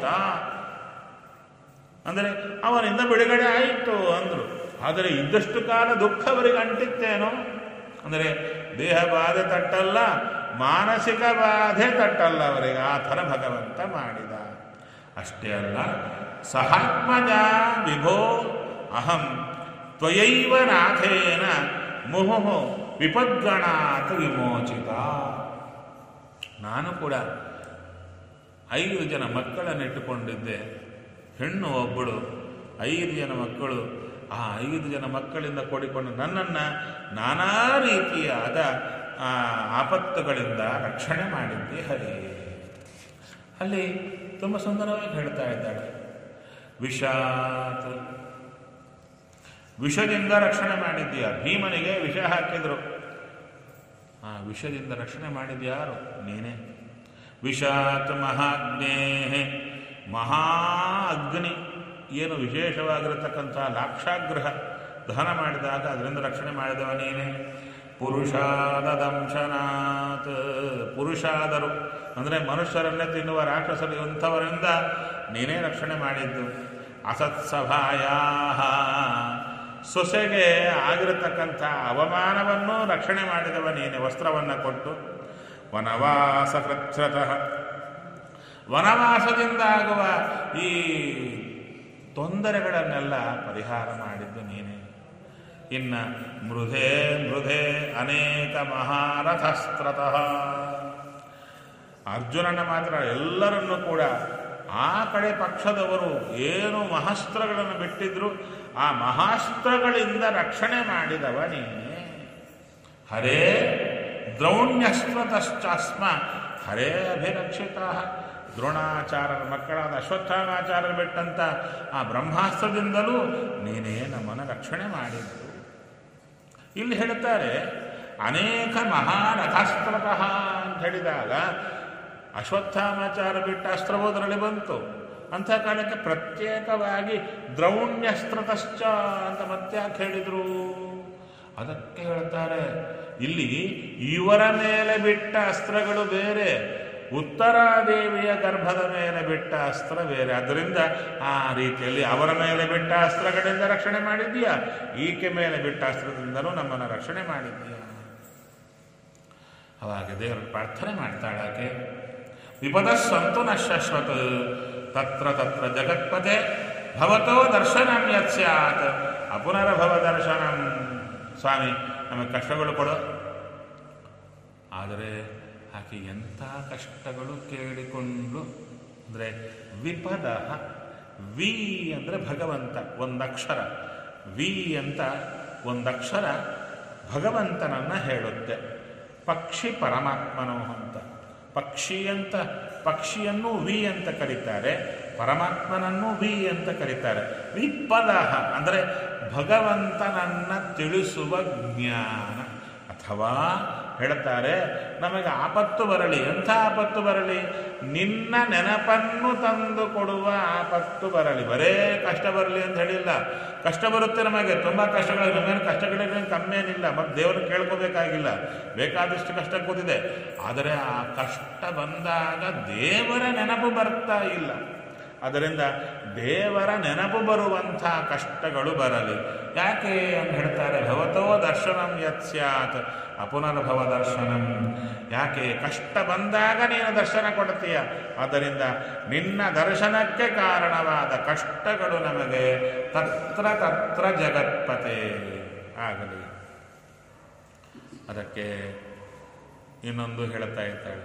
ಅಂದರೆ ಅವನಿಂದ ಬಿಡುಗಡೆ ಆಯಿತು ಅಂದ್ರು ಆದರೆ ಇದ್ದಷ್ಟು ಕಾಲ ದುಃಖ ಅವರಿಗೆ ಅಂಟಿತ್ತೇನೋ ಅಂದರೆ ದೇಹ ಬಾಧೆ ತಟ್ಟಲ್ಲ ಮಾನಸಿಕ ಬಾಧೆ ತಟ್ಟಲ್ಲ ಅವರಿಗೆ ಆ ಥರ ಭಗವಂತ ಮಾಡಿದ ಅಷ್ಟೇ ಅಲ್ಲ ಸಹಾತ್ಮಜ ವಿಭೋ ಅಹಂ ತ್ವಯೈವ ನಾಥೇನ ಮುಹುಹು ವಿಪದ್ಗಣಾತ್ ವಿಮೋಚಿತ ನಾನು ಕೂಡ ಐದು ಜನ ಮಕ್ಕಳನ್ನಿಟ್ಟುಕೊಂಡಿದ್ದೆ ಹೆಣ್ಣು ಒಬ್ಬಳು ಐದು ಜನ ಮಕ್ಕಳು ಆ ಐದು ಜನ ಮಕ್ಕಳಿಂದ ಕೂಡಿಕೊಂಡು ನನ್ನನ್ನು ನಾನಾ ರೀತಿಯಾದ ಆ, ಆಪತ್ತುಗಳಿಂದ ರಕ್ಷಣೆ ಮಾಡಿದ್ದೆ ಹರೇ ಅಲ್ಲಿ ತುಂಬ ಸುಂದರವಾಗಿ ಹೇಳ್ತಾ ಇದ್ದಾಳೆ ವಿಷಾತ್ ವಿಷದಿಂದ ರಕ್ಷಣೆ ಮಾಡಿದ್ದೀಯ ಭೀಮನಿಗೆ ವಿಷ ಹಾಕಿದ್ರು ಆ ವಿಷದಿಂದ ರಕ್ಷಣೆ ಮಾಡಿದ್ಯಾರು ನೀನೇ ವಿಷಾತ್ ಮಹಾಗ್ನೇ ಮಹಾ ಅಗ್ನಿ ಏನು ವಿಶೇಷವಾಗಿರತಕ್ಕಂಥ ಲಾಕ್ಷಾಗ್ರಹ ದಹನ ಮಾಡಿದಾಗ ಅದರಿಂದ ರಕ್ಷಣೆ ಮಾಡಿದವ ನೀನೇ ಪುರುಷಾದ ದಂಶನಾತ್ ಪುರುಷಾದರು ಅಂದರೆ ಮನುಷ್ಯರನ್ನೇ ತಿನ್ನುವ ರಾಕ್ಷಸರು ಇಂಥವರಿಂದ ನೀನೇ ರಕ್ಷಣೆ ಮಾಡಿದ್ದು ಅಸತ್ಸಭಾಯ ಸೊಸೆಗೆ ಆಗಿರತಕ್ಕಂಥ ಅವಮಾನವನ್ನು ರಕ್ಷಣೆ ಮಾಡಿದವ ನೀನೆ ವಸ್ತ್ರವನ್ನು ಕೊಟ್ಟು ವನವಾಸ ಕೃಚ್ಛ್ರತಃ ವನವಾಸದಿಂದ ಆಗುವ ಈ ತೊಂದರೆಗಳನ್ನೆಲ್ಲ ಪರಿಹಾರ ಮಾಡಿದ್ದು ನೀನೇ ಇನ್ನ ಮೃಧೆ ಮೃಧೆ ಅನೇಕ ಮಹಾರಥಸ್ತ್ರತಃ ಅರ್ಜುನನ ಮಾತ್ರ ಎಲ್ಲರನ್ನೂ ಕೂಡ ಆ ಕಡೆ ಪಕ್ಷದವರು ಏನು ಮಹಾಸ್ತ್ರಗಳನ್ನು ಬಿಟ್ಟಿದ್ರು ಆ ಮಹಾಸ್ತ್ರಗಳಿಂದ ರಕ್ಷಣೆ ಮಾಡಿದವ ನೀನೇ ಹರೇ ದ್ರೌಣ್ಯಸ್ವತಶ್ಚಾಸ್ಮ ಹರೇ ಅಭಿರಕ್ಷಿತ ದ್ರೋಣಾಚಾರ್ಯರ ಮಕ್ಕಳಾದ ಅಶ್ವತ್ಥಾಮಾಚಾರ್ಯರು ಬಿಟ್ಟಂತ ಆ ಬ್ರಹ್ಮಾಸ್ತ್ರದಿಂದಲೂ ನೀನೇ ನಮ್ಮನ್ನು ರಕ್ಷಣೆ ಮಾಡಿದ್ದು ಇಲ್ಲಿ ಹೇಳ್ತಾರೆ ಅನೇಕ ಮಹಾರಥಾಸ್ತ್ರತಃ ಅಂತ ಹೇಳಿದಾಗ ಅಶ್ವತ್ಥಾಮಾಚಾರ ಬಿಟ್ಟ ಅಸ್ತ್ರವೂ ಅದರಲ್ಲಿ ಬಂತು ಅಂಥ ಕಾಲಕ್ಕೆ ಪ್ರತ್ಯೇಕವಾಗಿ ದ್ರೌಣ್ಯಸ್ತ್ರತಶ್ಚ ಅಂತ ಮತ್ತೆ ಯಾಕೆ ಹೇಳಿದ್ರು ಅದಕ್ಕೆ ಹೇಳ್ತಾರೆ ಇಲ್ಲಿ ಇವರ ಮೇಲೆ ಬಿಟ್ಟ ಅಸ್ತ್ರಗಳು ಬೇರೆ ಉತ್ತರಾದೇವಿಯ ಗರ್ಭದ ಮೇಲೆ ಬಿಟ್ಟ ಅಸ್ತ್ರ ಬೇರೆ ಅದರಿಂದ ಆ ರೀತಿಯಲ್ಲಿ ಅವರ ಮೇಲೆ ಬಿಟ್ಟ ಅಸ್ತ್ರಗಳಿಂದ ರಕ್ಷಣೆ ಮಾಡಿದ್ದೀಯಾ ಈಕೆ ಮೇಲೆ ಬಿಟ್ಟ ಅಸ್ತ್ರದಿಂದಲೂ ನಮ್ಮನ್ನು ರಕ್ಷಣೆ ಮಾಡಿದ್ದೀಯಾ ಅವಾಗ ದೇವರು ಪ್ರಾರ್ಥನೆ ಮಾಡ್ತಾಳೆ ಆಕೆ ವಿಪದ ಸಂತು ನ ಶಾಶ್ವತ ತತ್ರ ತತ್ರ ಜಗತ್ಪತೆ ಭವತೋ ದರ್ಶನಂ ಯತ್ ಸ್ಯಾತ್ ಅಪುನರಭವ ದರ್ಶನಂ ಸ್ವಾಮಿ ನಮಗೆ ಕಷ್ಟಗಳು ಕೊಡು ಆದರೆ ಆಕೆ ಎಂಥ ಕಷ್ಟಗಳು ಕೇಳಿಕೊಂಡು ಅಂದರೆ ವಿಪದ ವಿ ಅಂದರೆ ಭಗವಂತ ಒಂದಕ್ಷರ ವಿ ಅಂತ ಒಂದಕ್ಷರ ಭಗವಂತನನ್ನ ಹೇಳುತ್ತೆ ಪಕ್ಷಿ ಪರಮಾತ್ಮನೋ ಅಂತ ಪಕ್ಷಿ ಅಂತ ಪಕ್ಷಿಯನ್ನು ವಿ ಅಂತ ಕರೀತಾರೆ ಪರಮಾತ್ಮನನ್ನು ವಿ ಅಂತ ಕರೀತಾರೆ ವಿಪದ ಅಂದರೆ ಭಗವಂತನನ್ನ ತಿಳಿಸುವ ಜ್ಞಾನ ಅಥವಾ ಹೇಳ್ತಾರೆ ನಮಗೆ ಆಪತ್ತು ಬರಲಿ ಎಂಥ ಆಪತ್ತು ಬರಲಿ ನಿನ್ನ ನೆನಪನ್ನು ತಂದು ಕೊಡುವ ಆಪತ್ತು ಬರಲಿ ಬರೇ ಕಷ್ಟ ಬರಲಿ ಅಂತ ಹೇಳಿಲ್ಲ ಕಷ್ಟ ಬರುತ್ತೆ ನಮಗೆ ತುಂಬ ಕಷ್ಟಗಳು ನಮ್ಮೇನು ಕಷ್ಟಗಳೇನು ಕಮ್ಮಿಯೇನಿಲ್ಲ ಮತ್ತು ದೇವರು ಕೇಳ್ಕೋಬೇಕಾಗಿಲ್ಲ ಬೇಕಾದಷ್ಟು ಕಷ್ಟ ಕೂತಿದೆ ಆದರೆ ಆ ಕಷ್ಟ ಬಂದಾಗ ದೇವರ ನೆನಪು ಬರ್ತಾ ಇಲ್ಲ ಅದರಿಂದ ದೇವರ ನೆನಪು ಬರುವಂಥ ಕಷ್ಟಗಳು ಬರಲಿ ಯಾಕೆ ಅಂತ ಹೇಳ್ತಾರೆ ಭವತೋ ದರ್ಶನಂ ಯತ್ ಸ್ಯಾತ್ ಅಪುನರ್ಭವ ದರ್ಶನಂ ಯಾಕೆ ಕಷ್ಟ ಬಂದಾಗ ನೀನು ದರ್ಶನ ಕೊಡ್ತೀಯ ಆದ್ದರಿಂದ ನಿನ್ನ ದರ್ಶನಕ್ಕೆ ಕಾರಣವಾದ ಕಷ್ಟಗಳು ನಮಗೆ ತತ್ರ ತತ್ರ ಜಗತ್ಪತೆ ಆಗಲಿ ಅದಕ್ಕೆ ಇನ್ನೊಂದು ಹೇಳ್ತಾ ಇದ್ದಾಳೆ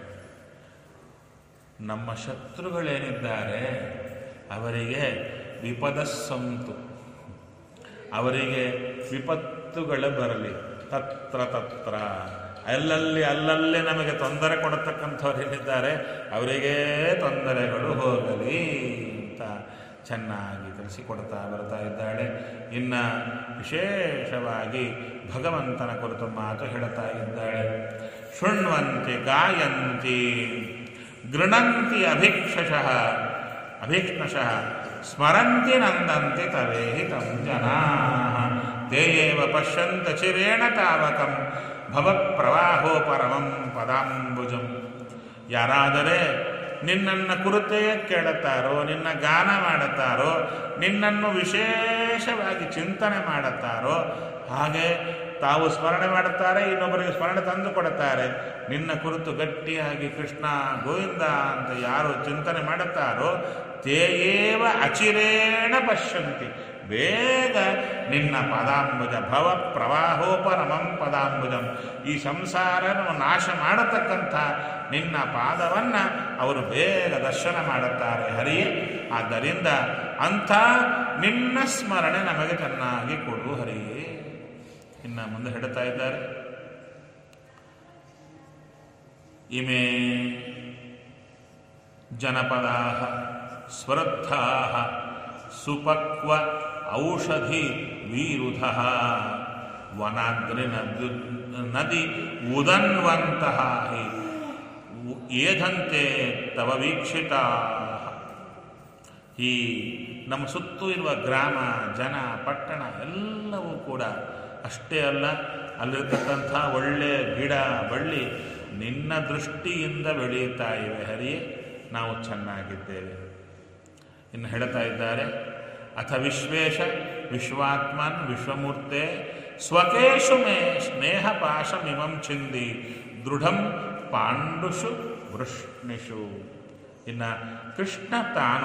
ನಮ್ಮ ಶತ್ರುಗಳೇನಿದ್ದಾರೆ ಅವರಿಗೆ ವಿಪದ ಸಂತು ಅವರಿಗೆ ವಿಪತ್ತುಗಳು ಬರಲಿ ತತ್ರ ತತ್ರ ಅಲ್ಲಲ್ಲಿ ಅಲ್ಲಲ್ಲಿ ನಮಗೆ ತೊಂದರೆ ಕೊಡತಕ್ಕಂಥವ್ರು ಏನಿದ್ದಾರೆ ಅವರಿಗೇ ತೊಂದರೆಗಳು ಹೋಗಲಿ ಅಂತ ಚೆನ್ನಾಗಿ ತಿಳಿಸಿಕೊಡ್ತಾ ಬರ್ತಾ ಇದ್ದಾಳೆ ಇನ್ನು ವಿಶೇಷವಾಗಿ ಭಗವಂತನ ಕುರಿತು ಮಾತು ಹೇಳ್ತಾ ಇದ್ದಾಳೆ ಶೃಣ್ವಂತಿ ಗಾಯಂತಿ ಗೃಣಂತಿ ಅಭೀಕ್ಷಶಃ ಅಭೀಕ್ಷ್ಣಶಃ ಸ್ಮರಂತಿ ನಂದಂತಿ ತವೇಹಿ ತಂ ಜನಾ ತೇ ಏವ ಪಶ್ಯಂತ ಚಿರೇಣ ತಾವಕಂ ಭವಪ್ರವಾಹೋಪರಮಂ ಪದಾಂಬುಜಂ ಯಾರಾದರೆ ನಿನ್ನನ್ನು ಕುರಿತೇ ಕೇಳುತ್ತಾರೋ ನಿನ್ನ ಗಾನ ಮಾಡುತ್ತಾರೋ ನಿನ್ನನ್ನು ವಿಶೇಷವಾಗಿ ಚಿಂತನೆ ಮಾಡುತ್ತಾರೋ ಹಾಗೆ ತಾವು ಸ್ಮರಣೆ ಮಾಡುತ್ತಾರೆ ಇನ್ನೊಬ್ಬರಿಗೆ ಸ್ಮರಣೆ ತಂದು ಕೊಡುತ್ತಾರೆ ನಿನ್ನ ಕುರಿತು ಗಟ್ಟಿಯಾಗಿ ಕೃಷ್ಣ ಗೋವಿಂದ ಅಂತ ಯಾರು ಚಿಂತನೆ ಮಾಡುತ್ತಾರೋ ತೇಯೇವ ಅಚಿರೇಣ ಪಶ್ಯಂತಿ ಬೇಗ ನಿನ್ನ ಪದಾಂಬುಜ ಭವ ಪ್ರವಾಹೋಪರಮಂ ಪದಾಂಬುಜಂ ಈ ಸಂಸಾರವನ್ನು ನಾಶ ಮಾಡತಕ್ಕಂಥ ನಿನ್ನ ಪಾದವನ್ನ ಅವರು ಬೇಗ ದರ್ಶನ ಮಾಡುತ್ತಾರೆ ಹರಿಯೇ ಆದ್ದರಿಂದ ಅಂಥ ನಿನ್ನ ಸ್ಮರಣೆ ನಮಗೆ ಚೆನ್ನಾಗಿ ಕೊಡು ಹರಿಯೇ ಇನ್ನ ಮುಂದೆ ಹೇಳ್ತಾ ಇದ್ದಾರೆ ಇಮೇ ಜನಪದಾ ಸ್ವರದ್ಧಾ ಸುಪಕ್ವ ಔಷಧಿ ವೀರುಧ ವನಾಗ್ನಿ ನದಿ ನದಿ ಉದನ್ವಂತಹ ಹಿ ಏಧಂತೆ ತವ ವೀಕ್ಷಿತ ಈ ನಮ್ಮ ಸುತ್ತೂ ಇರುವ ಗ್ರಾಮ ಜನ ಪಟ್ಟಣ ಎಲ್ಲವೂ ಕೂಡ ಅಷ್ಟೇ ಅಲ್ಲ ಅಲ್ಲಿರ್ತಕ್ಕಂಥ ಒಳ್ಳೆಯ ಗಿಡ ಬಳ್ಳಿ ನಿನ್ನ ದೃಷ್ಟಿಯಿಂದ ಬೆಳೆಯುತ್ತಾ ಇವೆ ಹರಿಯೇ ನಾವು ಚೆನ್ನಾಗಿದ್ದೇವೆ ಇನ್ನು ಹೇಳ್ತಾ ಇದ್ದಾರೆ ಅಥ ವಿಶ್ವೇಶ ವಿಶ್ವಾತ್ಮನ್ ವಿಶ್ವಮೂರ್ತೆ ಸ್ವಕೇಶು ಮೇ ಸ್ನೇಹ ಪಾಶಮಿಮಂ ಚಿಂದಿ ದೃಢಂ ಪಾಂಡುಷು ವೃಷ್ಣಿಷು ಇನ್ನು ಕೃಷ್ಣ ತಾನು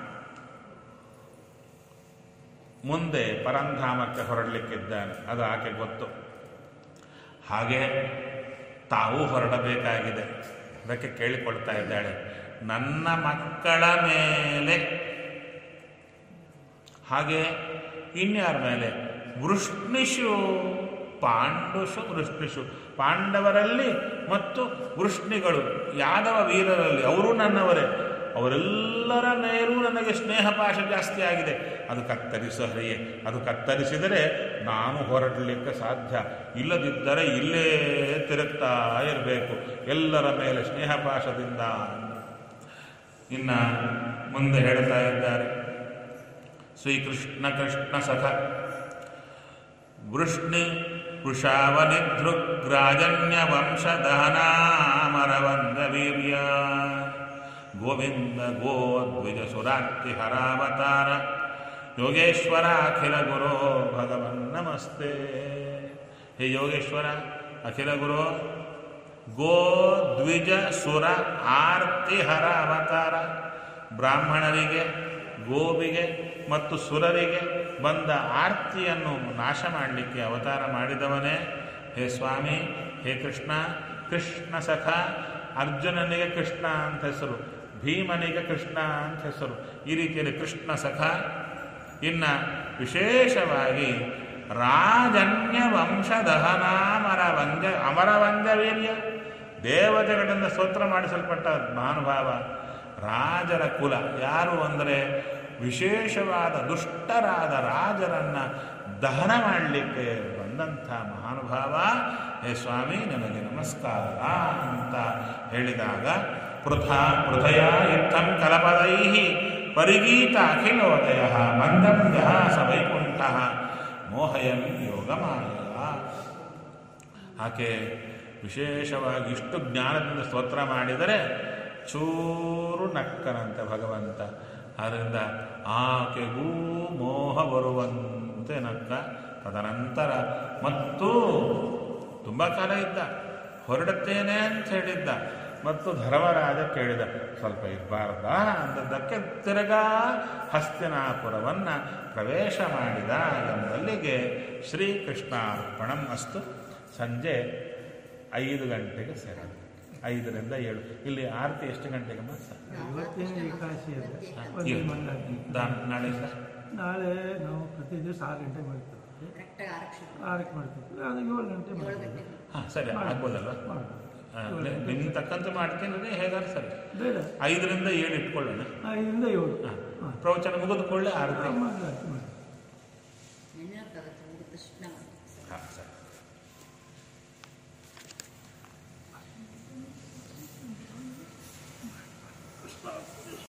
ಮುಂದೆ ಪರಂಧಾಮಕ್ಕೆ ಹೊರಡಲಿಕ್ಕಿದ್ದಾನೆ ಅದು ಆಕೆ ಗೊತ್ತು ಹಾಗೆ ತಾವು ಹೊರಡಬೇಕಾಗಿದೆ ಅದಕ್ಕೆ ಕೇಳಿಕೊಳ್ತಾ ಇದ್ದಾಳೆ ನನ್ನ ಮಕ್ಕಳ ಮೇಲೆ ಹಾಗೆ ಇನ್ಯಾರ ಮೇಲೆ ವೃಷ್ಣಿಷು ಪಾಂಡುಷು ವೃಷ್ಣಿಷು ಪಾಂಡವರಲ್ಲಿ ಮತ್ತು ವೃಷ್ಣಿಗಳು ಯಾದವ ವೀರರಲ್ಲಿ ಅವರು ನನ್ನವರೇ ಅವರೆಲ್ಲರ ಮೇಲೂ ನನಗೆ ಸ್ನೇಹ ಪಾಶ ಜಾಸ್ತಿ ಆಗಿದೆ ಅದು ಕತ್ತರಿಸು ಹರಿಯೇ ಅದು ಕತ್ತರಿಸಿದರೆ ನಾನು ಹೊರಡಲಿಕ್ಕೆ ಸಾಧ್ಯ ಇಲ್ಲದಿದ್ದರೆ ಇಲ್ಲೇ ತಿರುಗ್ತಾ ಇರಬೇಕು ಎಲ್ಲರ ಮೇಲೆ ಸ್ನೇಹಪಾಶದಿಂದ ಇನ್ನ ಮುಂದೆ ಹೇಳ್ತಾ ಇದ್ದಾರೆ ಶ್ರೀಕೃಷ್ಣ ಕೃಷ್ಣ ಸಖ ವೃಷ್ಣಿ ವೃಷಾವನಿಧೃಗ್ರಾಜನ್ಯ ವಂಶದಹನಾಮರವಂದ ವೀರ್ಯ ಗೋವಿಂದ ಗೋದ್ವಿಜ ಸುರಾತ್ತಿ ಹರಾವತಾರ ಯೋಗೇಶ್ವರ ಅಖಿಲ ಗುರೋ ಭಗವನ್ ನಮಸ್ತೆ ಹೇ ಯೋಗೇಶ್ವರ ಅಖಿಲ ಗುರು ಗೋ ದ್ವಿಜ ಸುರ ಆರ್ತಿಹರ ಅವತಾರ ಬ್ರಾಹ್ಮಣರಿಗೆ ಗೋವಿಗೆ ಮತ್ತು ಸುರರಿಗೆ ಬಂದ ಆರ್ತಿಯನ್ನು ನಾಶ ಮಾಡಲಿಕ್ಕೆ ಅವತಾರ ಮಾಡಿದವನೇ ಹೇ ಸ್ವಾಮಿ ಹೇ ಕೃಷ್ಣ ಕೃಷ್ಣ ಸಖ ಅರ್ಜುನನಿಗೆ ಕೃಷ್ಣ ಅಂತ ಹೆಸರು ಭೀಮನಿಗೆ ಕೃಷ್ಣ ಅಂತ ಹೆಸರು ಈ ರೀತಿಯಲ್ಲಿ ಕೃಷ್ಣ ಸಖ ಇನ್ನ ವಿಶೇಷವಾಗಿ ರಾಜನ್ಯ ವಂಶದಹನಾಮರ ವಂದ್ಯ ಅಮರ ವಂದ್ಯವೀರ್ಯ ದೇವತೆಗಳಿಂದ ಸ್ತೋತ್ರ ಮಾಡಿಸಲ್ಪಟ್ಟ ಮಹಾನುಭಾವ ರಾಜರ ಕುಲ ಯಾರು ಅಂದರೆ ವಿಶೇಷವಾದ ದುಷ್ಟರಾದ ರಾಜರನ್ನ ದಹನ ಮಾಡಲಿಕ್ಕೆ ಬಂದಂಥ ಮಹಾನುಭಾವ ಹೇ ಸ್ವಾಮಿ ನಿನಗೆ ನಮಸ್ಕಾರ ಅಂತ ಹೇಳಿದಾಗ ಪೃಥಾ ಪೃಥಯ ಯುದ್ಧಂ ಕಲಪದೈ ಪರಿಗೀತ ಅಖಿಲೋದಯ ಮಂದಂ ಜಹಾಸ ವೈಕುಂಠ ಮೋಹಯನ್ ಯೋಗಮಾಯ ಆಕೆ ವಿಶೇಷವಾಗಿ ಇಷ್ಟು ಜ್ಞಾನದಿಂದ ಸ್ತೋತ್ರ ಮಾಡಿದರೆ ಚೂರು ನಕ್ಕನಂತೆ ಭಗವಂತ ಆದ್ದರಿಂದ ಆಕೆಗೂ ಮೋಹ ಬರುವಂತೆ ನಕ್ಕ ತದನಂತರ ಮತ್ತು ತುಂಬ ಕಾಲ ಇದ್ದ ಹೊರಡುತ್ತೇನೆ ಅಂತ ಹೇಳಿದ್ದ ಮತ್ತು ಧರ್ಮರಾಜ ಕೇಳಿದ ಸ್ವಲ್ಪ ಇರಬಾರ್ದ ಅಂದದ್ದಕ್ಕೆ ತಿರುಗಾ ಹಸ್ತಿನಾಪುರವನ್ನು ಪ್ರವೇಶ ಮಾಡಿದ ಎಂಬಲ್ಲಿಗೆ ಶ್ರೀಕೃಷ್ಣಾರ್ಪಣಂ ಅಸ್ತು ಸಂಜೆ ಐದು ಗಂಟೆಗೆ ಸೇರೋದು ಐದರಿಂದ ಏಳು ಇಲ್ಲಿ ಆರತಿ ಎಷ್ಟು ಗಂಟೆಗೆ ಮಾತ್ರ ಇವತ್ತಿನ ಏಕಾದಶಿ ಅಲ್ಲ ಒಂದೇ ಮಂಗಳಾರತಿ ದಾ- ನಾಳೆಯಿಂದ ನಾಳೆ ನಾವು ಪ್ರತಿ ದಿವಸ ಆರು ಗಂಟೆಗೆ ಮಾಡ್ತೀವಿ ಕರೆಕ್ಟಾಗಿ ಆರಕ್ಷಣ ಆರಕ್ಕೆ ಮಾಡ್ತೀವಿ ಅದು ಏಳು ಗಂಟೆ ಏಳು ಮಾಡ್ತೀವಿ ಗಂಟೆ ಹಾಂ ಸರಿ ಆಗ್ಬೋದಲ್ವ ಮಾಡ್ಬೋದು ಆ, ನಿನ್ನ ತಕ್ಕಂತೆ ಮಾಡ್ತೀನಿ ಹೇಗಾದ್ರೆ ಸರಿ ಬೇಡ ಐದರಿಂದ ಏಳು ಇಟ್ಕೊಳ್ಳೋಣ ಐದರಿಂದ ಏಳು ಹಾಂ ಹಾಂ ಪ್ರವಚನ ಮುಗಿದುಕೊಳ್ಳೆ ಆರತಿ ಮಂಗಳಾರತಿ ಮಾಡಿ ನೆನ್ನೆ ಅವತ್ತು ಮುಗಿದ ತಕ್ಷಣ ಮಾಡ್ತೀವಿ. ಹಾಂ ಸರಿ